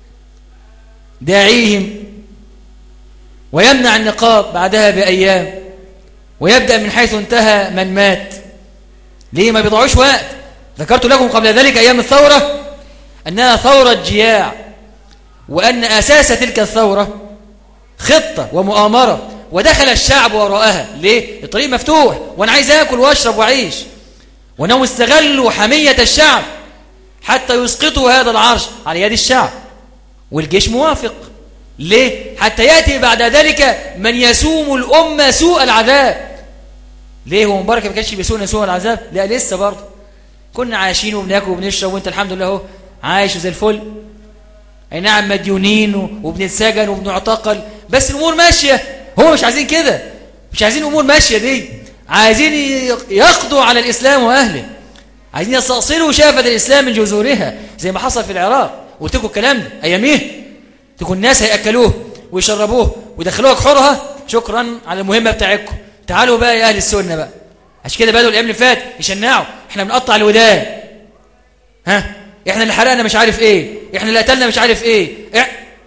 [SPEAKER 1] داعيهم ويمنع النقاب بعدها بأيام ويبدأ من حيث انتهى من مات ليه ما بيضعوش وقت ذكرت لكم قبل ذلك أيام الثورة أنها ثورة جياع وأن أساس تلك الثورة خطة ومؤامرة ودخل الشعب وراءها ليه؟ الطريق مفتوح وأنا عايز أكل وأشرب وأعيش وأنهم استغلوا حمية الشعب حتى يسقطوا هذا العرش على يد الشعب والجيش موافق ليه؟ حتى يأتي بعد ذلك من يسوم الأمة سوء العذاب ليه هو مبارك ما كانش بيسوءنا سوء العذاب لا لسه برضه كنا عايشين وبناكل وبنشرب وانت الحمد لله اهو عايش زي الفل اي نعم مديونين وبنتسجن وبنعتقل بس الامور ماشيه هو مش عايزين كده مش عايزين امور ماشيه دي عايزين يقضوا على الاسلام واهله عايزين يستأصلوا شافة الاسلام من جذورها زي ما حصل في العراق قلت لكم الكلام ده اياميه تكون الناس هياكلوه ويشربوه ويدخلوها كحورها شكرا على المهمه بتاعتكم تعالوا بقى يا اهل السنه بقى عشان كده بدأوا الايام اللي فات يشنعوا احنا بنقطع الودان ها احنا اللي حرقنا مش عارف ايه احنا اللي قتلنا مش عارف ايه, إيه؟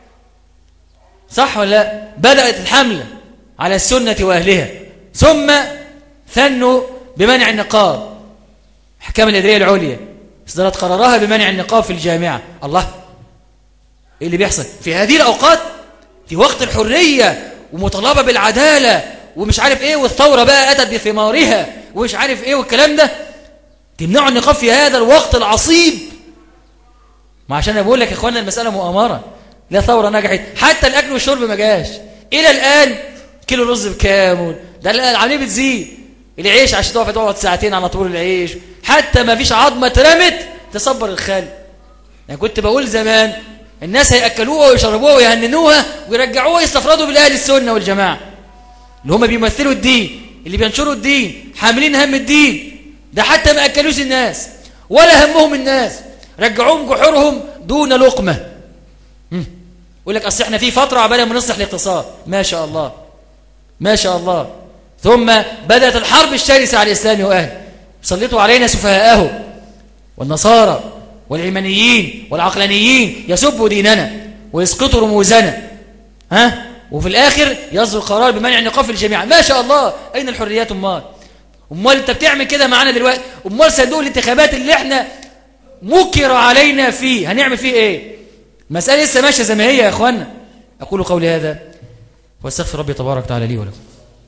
[SPEAKER 1] صح ولا لا بدأت الحملة على السنة وأهلها ثم ثنوا بمنع النقاب حكام الإدارية العليا اصدرت قرارها بمنع النقاب في الجامعة الله ايه اللي بيحصل في هذه الأوقات في وقت الحرية ومطالبة بالعدالة ومش عارف ايه والثورة بقى أتت بثمارها ومش عارف ايه والكلام ده تمنعوا النقاب في هذا الوقت العصيب ما عشان انا بقول لك يا اخوانا المسألة مؤامرة لا ثورة نجحت حتى الأكل والشرب ما جاش إلى الآن كيلو رز بكام ده العملية بتزيد العيش عشان تقف تقعد ساعتين على طول العيش حتى ما فيش عظمة اترمت تصبر الخال يعني كنت بقول زمان الناس هيأكلوها ويشربوها ويهننوها ويرجعوها يستفردوا بالأهل السنة والجماعة اللي هم بيمثلوا الدين اللي بينشروا الدين حاملين هم الدين ده حتى ما أكلوش الناس ولا همهم الناس رجعوهم جحورهم دون لقمة يقول لك أصل احنا في فترة عبالة ما نصلح الاقتصاد ما شاء الله ما شاء الله ثم بدأت الحرب الشرسة على الإسلام وأهله سلطوا علينا سفهاءه والنصارى والعلمانيين والعقلانيين يسبوا ديننا ويسقطوا رموزنا ها وفي الآخر يصدر قرار بمنع نقاف الجميع ما شاء الله أين الحريات أمال أمال أنت بتعمل كده معانا دلوقتي أمال صندوق الانتخابات اللي احنا مكر علينا فيه هنعمل فيه ايه مسألة لسه ماشية زي ما هي يا أخوانا أقول قولي هذا واستغفر ربي تبارك وتعالى لي ولكم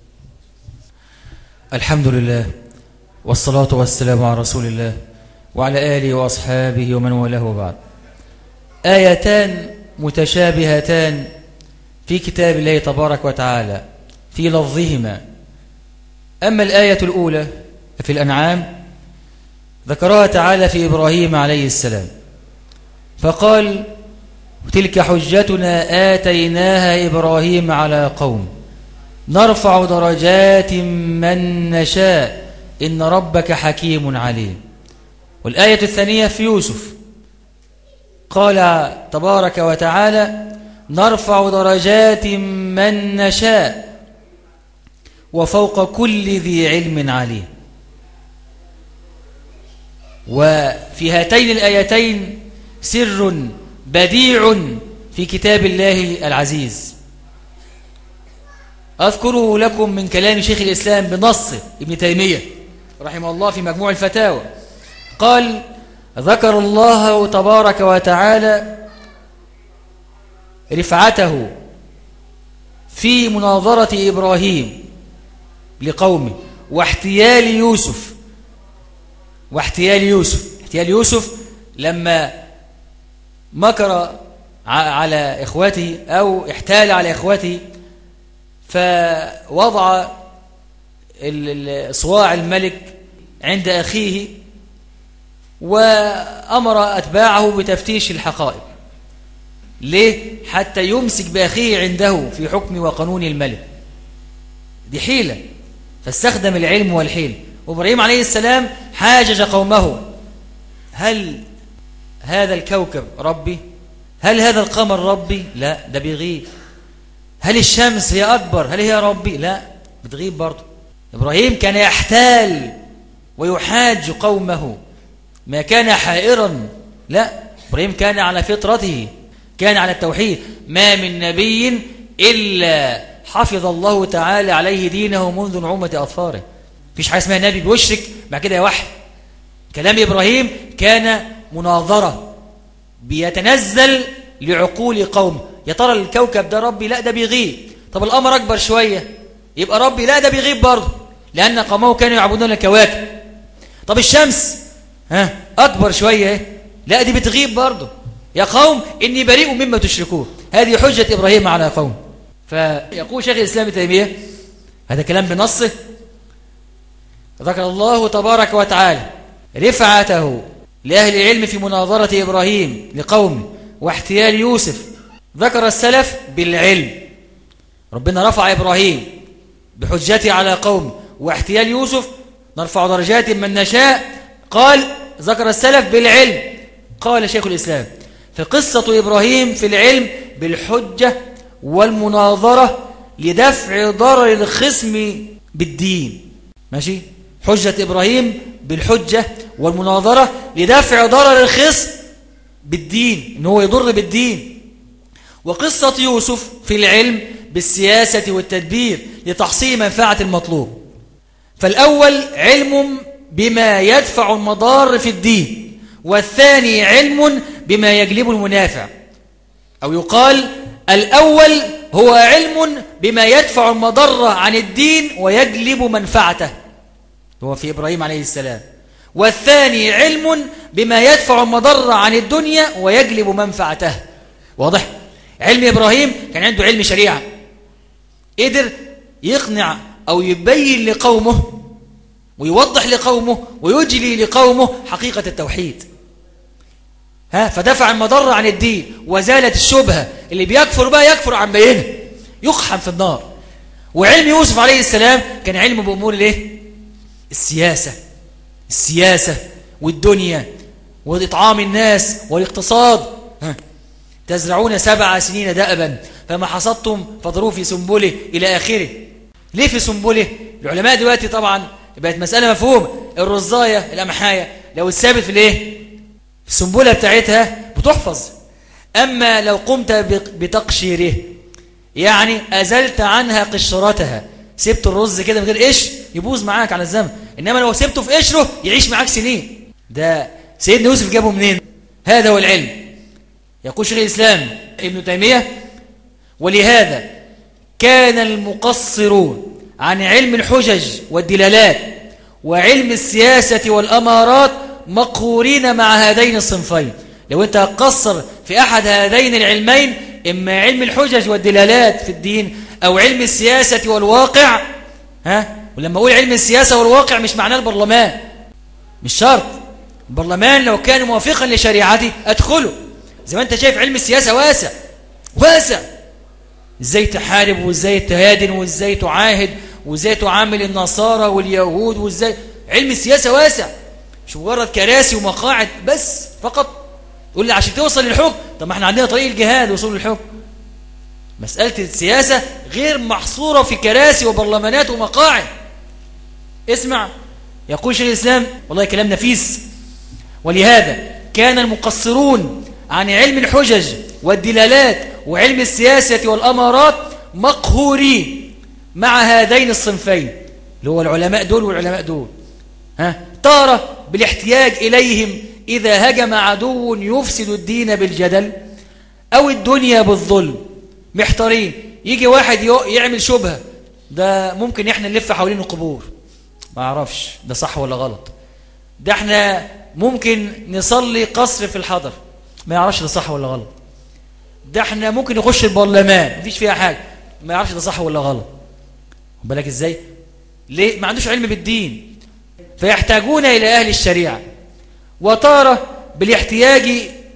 [SPEAKER 1] الحمد لله والصلاة والسلام على رسول الله وعلى آله وأصحابه ومن والاه وبعد آيتان متشابهتان في كتاب الله تبارك وتعالى في لفظهما أما الآية الأولى في الأنعام ذكرها تعالى في إبراهيم عليه السلام فقال تلك حجتنا آتيناها إبراهيم على قوم نرفع درجات من نشاء إن ربك حكيم عليم والآية الثانية في يوسف قال تبارك وتعالى نرفع درجات من نشاء وفوق كل ذي علم عليم وفي هاتين الآيتين سر بديع في كتاب الله العزيز أذكره لكم من كلام شيخ الإسلام بنص ابن تيمية رحمه الله في مجموع الفتاوى قال ذكر الله تبارك وتعالى رفعته في مناظرة إبراهيم لقومه واحتيال يوسف واحتيال يوسف احتيال يوسف لما مكر على إخوته أو احتال على إخوته فوضع صواع الملك عند أخيه وأمر أتباعه بتفتيش الحقائق ليه؟ حتى يمسك بأخيه عنده في حكم وقانون الملك دي حيلة فاستخدم العلم والحيل وإبراهيم عليه السلام حاجج قومه هل هذا الكوكب ربي هل هذا القمر ربي لا ده بيغيب هل الشمس هي أكبر هل هي ربي لا بتغيب برضه إبراهيم كان يحتال ويحاج قومه ما كان حائرا لا إبراهيم كان على فطرته كان على التوحيد ما من نبي إلا حفظ الله تعالى عليه دينه منذ نعومة أظفاره فيش حاجة اسمها نبي بيشرك بعد كده وحي كلام إبراهيم كان مناظرة بيتنزل لعقول قوم يا ترى الكوكب ده ربي لا ده بيغيب طب القمر أكبر شوية يبقى ربي لا ده بيغيب برضه لأن قومه كانوا يعبدون الكواكب طب الشمس ها أكبر شوية لا دي بتغيب برضه يا قوم إني بريء مما تشركون هذه حجة إبراهيم على قوم فيقول شيخ الإسلام تيمية هذا كلام بنصه ذكر الله تبارك وتعالى رفعته لأهل العلم في مناظرة إبراهيم لقومه واحتيال يوسف ذكر السلف بالعلم ربنا رفع إبراهيم بحجته على قوم واحتيال يوسف نرفع درجات من نشاء قال ذكر السلف بالعلم قال شيخ الإسلام فقصة إبراهيم في العلم بالحجة والمناظرة لدفع ضرر الخصم بالدين ماشي حجة إبراهيم بالحجة والمناظرة لدفع ضرر الخصم بالدين إن هو يضر بالدين وقصة يوسف في العلم بالسياسة والتدبير لتحصيل منفعة المطلوب فالأول علم بما يدفع المضار في الدين والثاني علم بما يجلب المنافع أو يقال الأول هو علم بما يدفع المضر عن الدين ويجلب منفعته هو في إبراهيم عليه السلام والثاني علم بما يدفع المضر عن الدنيا ويجلب منفعته واضح علم إبراهيم كان عنده علم شريعة قدر يقنع أو يبين لقومه ويوضح لقومه ويجلي لقومه حقيقة التوحيد ها فدفع المضرة عن الدين وزالت الشبهة اللي بيكفر بقى يكفر عن بينه يقحم في النار وعلم يوسف عليه السلام كان علم بأمور الايه السياسة السياسة والدنيا وإطعام الناس والاقتصاد ها تزرعون سبع سنين دأبا فما حصدتم فضروا في سنبله إلى آخره ليه في سنبله العلماء دلوقتي طبعا بقت مسألة مفهومة الرزاية الأمحاية لو اتثابت في الايه في السنبلة بتاعتها بتحفظ أما لو قمت بتقشيره يعني أزلت عنها قشرتها سبت الرز كده من غير قشر يبوظ معاك على الزمن إنما لو سبته في قشره يعيش معاك سنين ده سيدنا يوسف جابه منين هذا هو العلم يقول شيخ الإسلام ابن تيمية ولهذا كان المقصرون عن علم الحجج والدلالات وعلم السياسة والأمارات مقهورين مع هذين الصنفين لو أنت قصر في أحد هذين العلمين إما علم الحجج والدلالات في الدين أو علم السياسة والواقع ها ولما أقول علم السياسة والواقع مش معناه البرلمان مش شرط البرلمان لو كان موافقا لشريعتي أدخله زي ما أنت شايف علم السياسة واسع واسع ازاي تحارب وازاي تهادن وازاي تعاهد وازاي تعامل النصارى واليهود وازاي علم السياسة واسع مش مجرد كراسي ومقاعد بس فقط تقول لي عشان توصل للحكم طب ما احنا عندنا طريق الجهاد وصول للحكم مسألة السياسة غير محصورة في كراسي وبرلمانات ومقاعد اسمع يقول شيخ الإسلام والله كلام نفيس ولهذا كان المقصرون عن علم الحجج والدلالات وعلم السياسة والأمارات مقهورين مع هذين الصنفين اللي هو العلماء دول والعلماء دول ها تارة بالاحتياج إليهم إذا هجم عدو يفسد الدين بالجدل أو الدنيا بالظلم محتارين يجي واحد يعمل شبهة ده ممكن احنا نلف حوالين القبور ما اعرفش ده صح ولا غلط ده احنا ممكن نصلي قصر في الحضر ما يعرفش ده صح ولا غلط ده احنا ممكن نخش البرلمان مفيش فيها حاجة ما يعرفش ده صح ولا غلط بالك ازاي ليه ما عندوش علم بالدين فيحتاجون إلى أهل الشريعة وطار بالاحتياج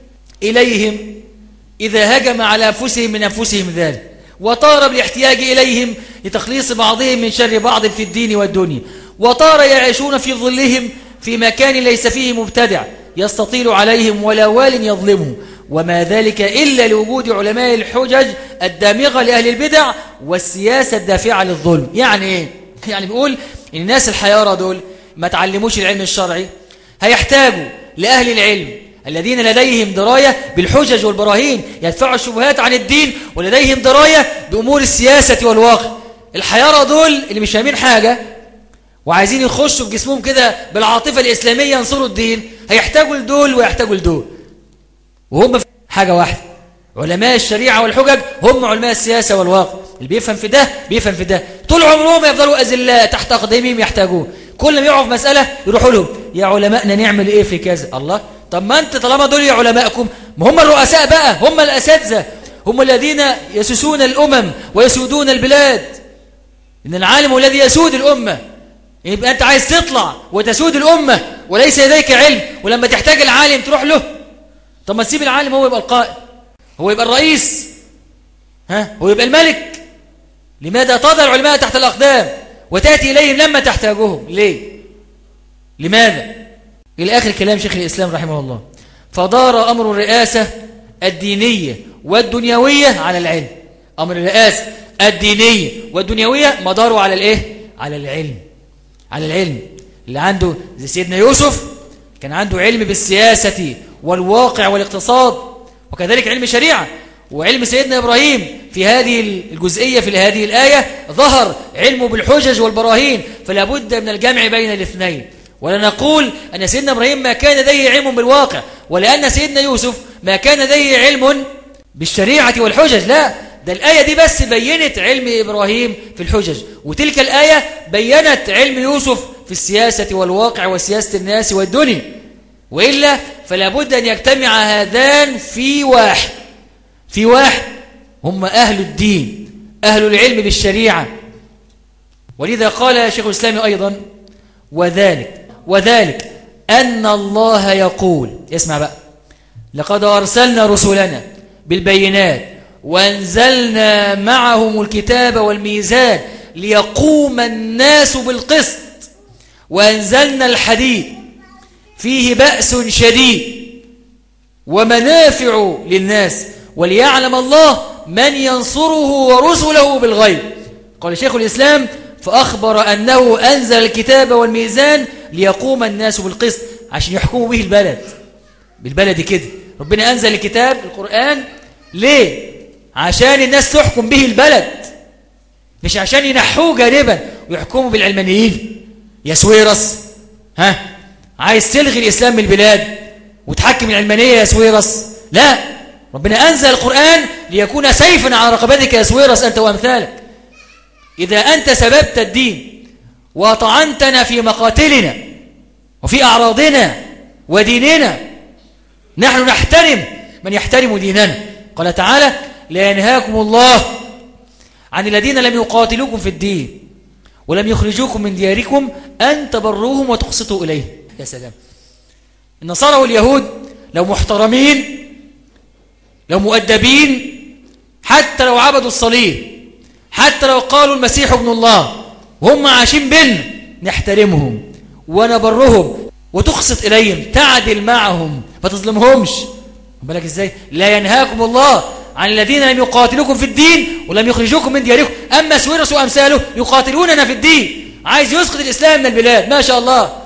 [SPEAKER 1] إليهم إذا هجم على أنفسهم من أنفسهم ذلك وطار بالاحتياج إليهم لتخليص بعضهم من شر بعض في الدين والدنيا وطار يعيشون في ظلهم في مكان ليس فيه مبتدع يستطيل عليهم ولا وال يظلمه وما ذلك إلا لوجود علماء الحجج الدامغة لأهل البدع والسياسة الدافعة للظلم يعني إيه؟ يعني بيقول إن الناس الحيارة دول ما تعلموش العلم الشرعي هيحتاجوا لأهل العلم الذين لديهم دراية بالحجج والبراهين يدفعوا الشبهات عن الدين ولديهم دراية بأمور السياسة والواقع الحيارة دول اللي مش فاهمين حاجة وعايزين يخشوا بجسمهم كده بالعاطفة الإسلامية ينصروا الدين هيحتاجوا لدول ويحتاجوا لدول وهم في حاجة واحدة علماء الشريعة والحجج هم علماء السياسة والواقع اللي بيفهم في ده بيفهم في ده طول عمرهم يفضلوا أزلاء تحت أقدامهم يحتاجون كل ما يقعوا في مسألة يروحوا لهم يا علماءنا نعمل إيه في كذا الله طب ما أنت طالما دول يا علماءكم ما هم الرؤساء بقى هم الأساتذة هم الذين يسوسون الأمم ويسودون البلاد إن العالم هو الذي يسود الأمة يبقى أنت عايز تطلع وتسود الأمة وليس لديك علم ولما تحتاج العالم تروح له طب ما تسيب العالم هو يبقى القائد هو يبقى الرئيس ها هو يبقى الملك لماذا تضع العلماء تحت الأقدام وتأتي إليهم لما تحتاجهم ليه لماذا إلى آخر كلام شيخ الإسلام رحمه الله فدار أمر الرئاسة الدينية والدنيوية على العلم أمر الرئاسة الدينية والدنيوية مداره على الإيه على العلم على العلم اللي عنده زي سيدنا يوسف كان عنده علم بالسياسة والواقع والاقتصاد وكذلك علم شريعة وعلم سيدنا إبراهيم في هذه الجزئية في هذه الآية ظهر علمه بالحجج والبراهين فلا بد من الجمع بين الاثنين ولا نقول أن سيدنا إبراهيم ما كان لديه علم بالواقع ولأن سيدنا يوسف ما كان لديه علم بالشريعة والحجج لا ده الآية دي بس بينت علم إبراهيم في الحجج وتلك الآية بينت علم يوسف في السياسة والواقع وسياسة الناس والدنيا وإلا فلا بد أن يجتمع هذان في واحد في واحد هم أهل الدين أهل العلم بالشريعة ولذا قال شيخ الإسلام أيضا وذلك وذلك أن الله يقول اسمع بقى لقد أرسلنا رسلنا بالبينات وأنزلنا معهم الكتاب والميزان ليقوم الناس بالقسط وأنزلنا الحديد فيه بأس شديد ومنافع للناس وليعلم الله من ينصره ورسله بالغيب قال شيخ الإسلام فأخبر أنه أنزل الكتاب والميزان ليقوم الناس بالقسط عشان يحكموا به البلد بالبلد كده ربنا أنزل الكتاب القرآن ليه؟ عشان الناس تحكم به البلد مش عشان ينحوه جانبا ويحكموا بالعلمانيين يا سويرس ها عايز تلغي الإسلام من البلاد وتحكم العلمانية يا سويرس لا ربنا أنزل القرآن ليكون سيفا على رقبتك يا سويرس أنت وأمثالك إذا أنت سببت الدين وطعنتنا في مقاتلنا وفي أعراضنا وديننا نحن نحترم من يحترم ديننا قال تعالى لا ينهاكم الله عن الذين لم يقاتلوكم في الدين ولم يخرجوكم من دياركم أن تبروهم وتقسطوا إليه يا سلام النصارى واليهود لو محترمين لو مؤدبين حتى لو عبدوا الصليب حتى لو قالوا المسيح ابن الله وهم عايشين بينا نحترمهم ونبرهم وتقسط إليهم تعدل معهم ما تظلمهمش بالك ازاي لا ينهاكم الله عن الذين لم يقاتلوكم في الدين ولم يخرجوكم من دياركم أما سويرس وأمثاله يقاتلوننا في الدين عايز يسقط الإسلام من البلاد ما شاء الله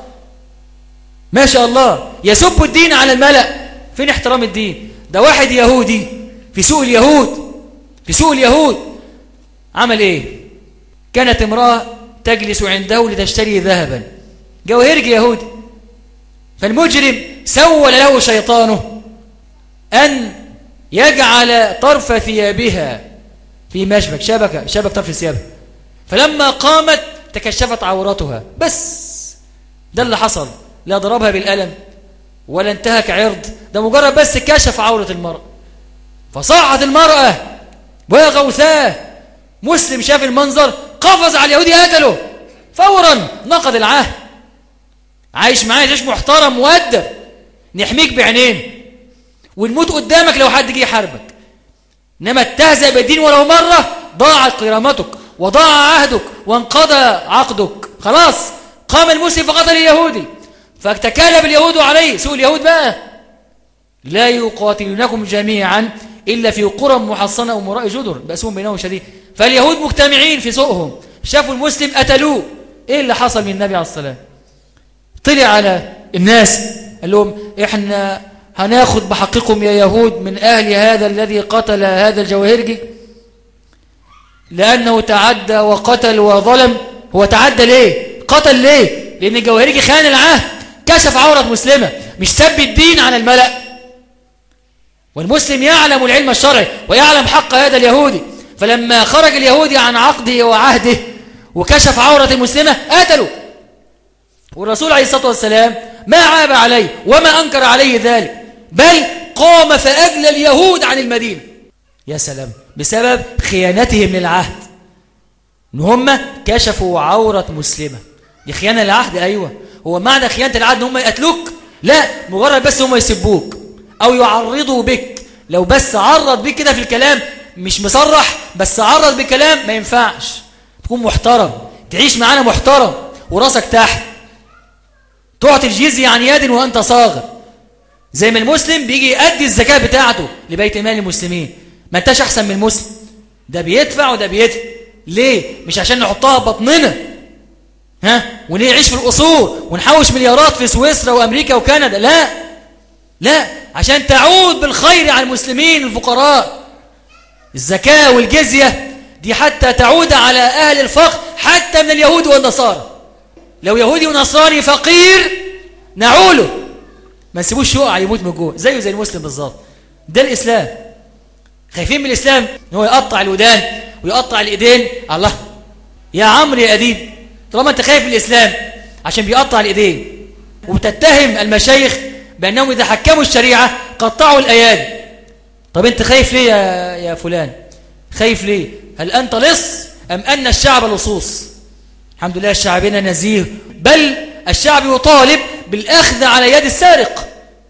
[SPEAKER 1] ما شاء الله يسب الدين على الملأ فين احترام الدين ده واحد يهودي في سوق اليهود في سوق اليهود عمل ايه كانت امرأة تجلس عنده لتشتري ذهبا جوهرج يهودي فالمجرم سول له شيطانه أن يجعل طرف ثيابها في مشبك شبكة شبك طرف ثيابها فلما قامت تكشفت عورتها بس ده اللي حصل لا ضربها بالألم ولا انتهك عرض ده مجرد بس كشف عورة المرأة فصعد المرأة وهي غوثاه مسلم شاف المنظر قفز على اليهودي قتله فورا نقض العهد عايش معايا عيش محترم مؤدب نحميك بعينين ونموت قدامك لو حد جه يحاربك انما تهزأ بالدين ولو مرة ضاعت كرامتك وضاع عهدك وانقضى عقدك خلاص قام المسلم فقتل اليهودي فاكتكالب اليهود عليه سوء اليهود بقى لا يقاتلونكم جميعا إلا في قرى محصنة ومراء جدر بأسهم بينهم شديد فاليهود مجتمعين في سوقهم شافوا المسلم قتلوه إيه اللي حصل من النبي عليه الصلاة طلع على الناس قال لهم إحنا هناخد بحقكم يا يهود من أهل هذا الذي قتل هذا الجواهرجي لأنه تعدى وقتل وظلم هو تعدى ليه قتل ليه لأن الجواهرجي خان العهد كشف عورة مسلمة مش سب الدين عن الملأ والمسلم يعلم العلم الشرعي ويعلم حق هذا اليهودي فلما خرج اليهودي عن عقده وعهده وكشف عورة المسلمة قتلوا والرسول عليه الصلاة والسلام ما عاب عليه وما أنكر عليه ذلك بل قام فأجل اليهود عن المدينة يا سلام بسبب خيانتهم للعهد ان هم كشفوا عورة مسلمة دي خيانة للعهد أيوة هو معنى خيانة العهد ان هم يقتلوك لا مجرد بس هم يسبوك أو يعرضوا بك لو بس عرض بك كده في الكلام مش مصرح بس عرض بكلام ما ينفعش تكون محترم تعيش معانا محترم وراسك تحت تعطي الجزية عن يد وأنت صاغر زي ما المسلم بيجي يأدي الزكاة بتاعته لبيت مال المسلمين ما انتش أحسن من المسلم ده بيدفع وده بيدفع ليه؟ مش عشان نحطها بطننا ها ونعيش في القصور ونحوش مليارات في سويسرا وأمريكا وكندا لا لا عشان تعود بالخير على المسلمين الفقراء الزكاة والجزية دي حتى تعود على أهل الفقر حتى من اليهود والنصارى لو يهودي ونصراني فقير نعوله ما نسيبوش يقع يموت من جوه زيه زي المسلم بالظبط ده الإسلام خايفين من الإسلام ان هو يقطع الودان ويقطع الإيدين الله يا عمرو يا أديب طالما أنت خايف من الإسلام عشان بيقطع الإيدين وتتهم المشايخ بأنهم إذا حكموا الشريعة قطعوا الأيادي طب أنت خايف ليه يا, يا فلان خايف ليه هل أنت لص أم أن الشعب لصوص الحمد لله شعبنا نزيه بل الشعب يطالب بالأخذ على يد السارق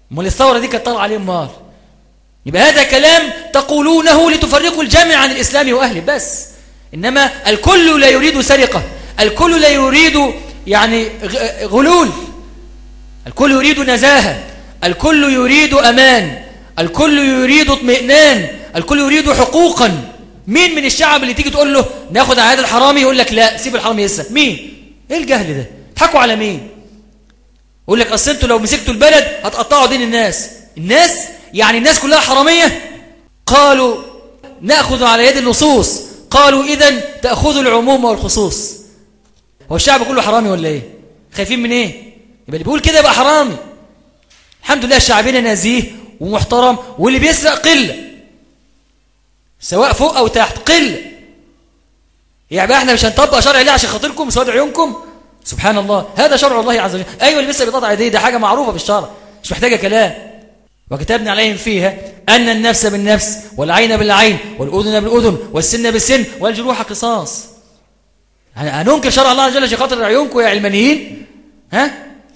[SPEAKER 1] امال الثورة دي كانت طالعة عليه مار يبقى هذا كلام تقولونه لتفرقوا الجمع عن الإسلام وأهله بس إنما الكل لا يريد سرقة الكل لا يريد يعني غلول الكل يريد نزاهة الكل يريد أمان الكل يريد اطمئنان الكل يريد حقوقا مين من الشعب اللي تيجي تقول له ناخد عهد الحرامي يقول لك لا سيب الحرامي يسرق مين ايه الجهل ده تحكوا على مين يقول لك اصل انتوا لو مسكتوا البلد هتقطعوا دين الناس الناس يعني الناس كلها حراميه قالوا ناخذ على يد النصوص قالوا اذا تاخذوا العموم والخصوص هو الشعب كله حرامي ولا ايه خايفين من ايه يبقى اللي بيقول كده يبقى حرامي الحمد لله شعبنا نزيه ومحترم واللي بيسرق قله سواء فوق او تحت قله يعني احنا مش هنطبق شرع الله عشان خاطركم سواد عيونكم سبحان الله هذا شرع الله عز وجل ايوه اللي بيسرق بيقطع ايديه ده حاجه معروفه في الشرع مش محتاجه كلام وكتبنا عليهم فيها أن النفس بالنفس والعين بالعين والأذن بالأذن والسن بالسن والجروح قصاص هننكر شرع الله عز وجل عشان خاطر عيونكم يا علمانيين ها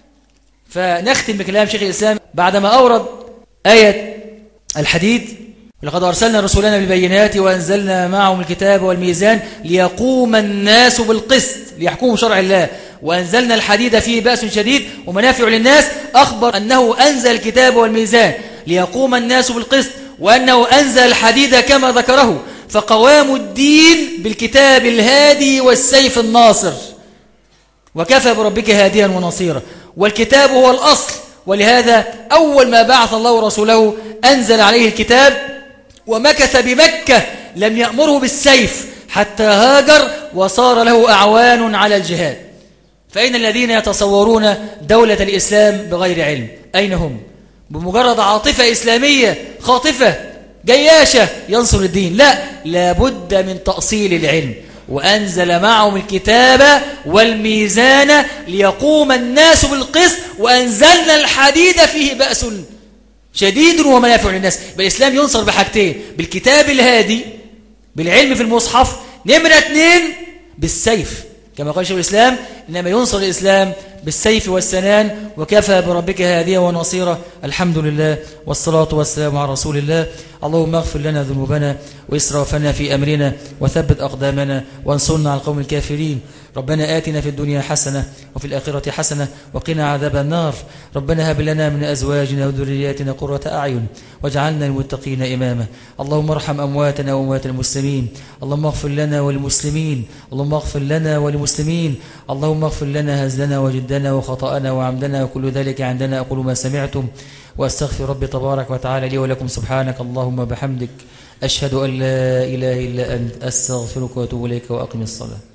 [SPEAKER 1] فنختم بكلام شيخ الإسلام بعدما أورد آية الحديد ولقد أرسلنا رسولنا بالبينات وأنزلنا معهم الكتاب والميزان ليقوم الناس بالقسط ليحكموا شرع الله وأنزلنا الحديد فيه بأس شديد ومنافع للناس أخبر أنه أنزل الكتاب والميزان ليقوم الناس بالقسط وأنه أنزل الحديد كما ذكره فقوام الدين بالكتاب الهادي والسيف الناصر وكفى بربك هاديا ونصيرا والكتاب هو الأصل ولهذا أول ما بعث الله رسوله أنزل عليه الكتاب ومكث بمكة لم يأمره بالسيف حتى هاجر وصار له أعوان على الجهاد فأين الذين يتصورون دولة الإسلام بغير علم أين هم بمجرد عاطفة إسلامية خاطفة جياشة ينصر الدين لا لابد من تأصيل العلم وأنزل معهم الكتاب والميزان ليقوم الناس بالقسط وأنزلنا الحديد فيه بأس شديد ومنافع للناس بالإسلام ينصر بحاجتين بالكتاب الهادي بالعلم في المصحف نمرة اثنين بالسيف كما قال شيخ الإسلام إنما ينصر الإسلام بالسيف والسنان وكفى بربك هاديا ونصيرا الحمد لله والصلاة والسلام على رسول الله اللهم اغفر لنا ذنوبنا وإسرافنا في أمرنا وثبت أقدامنا وانصرنا على القوم الكافرين ربنا آتنا في الدنيا حسنة وفي الآخرة حسنة وقنا عذاب النار ربنا هب لنا من أزواجنا وذرياتنا قرة أعين واجعلنا المتقين إماما اللهم ارحم أمواتنا وأموات المسلمين اللهم اغفر لنا والمسلمين اللهم اغفر لنا والمسلمين اللهم اغفر لنا هزلنا وجدنا وخطأنا وعمدنا وكل ذلك عندنا أقول ما سمعتم وأستغفر ربي تبارك وتعالى لي ولكم سبحانك اللهم بحمدك أشهد أن لا إله إلا أنت أستغفرك وأتوب إليك وأقم الصلاة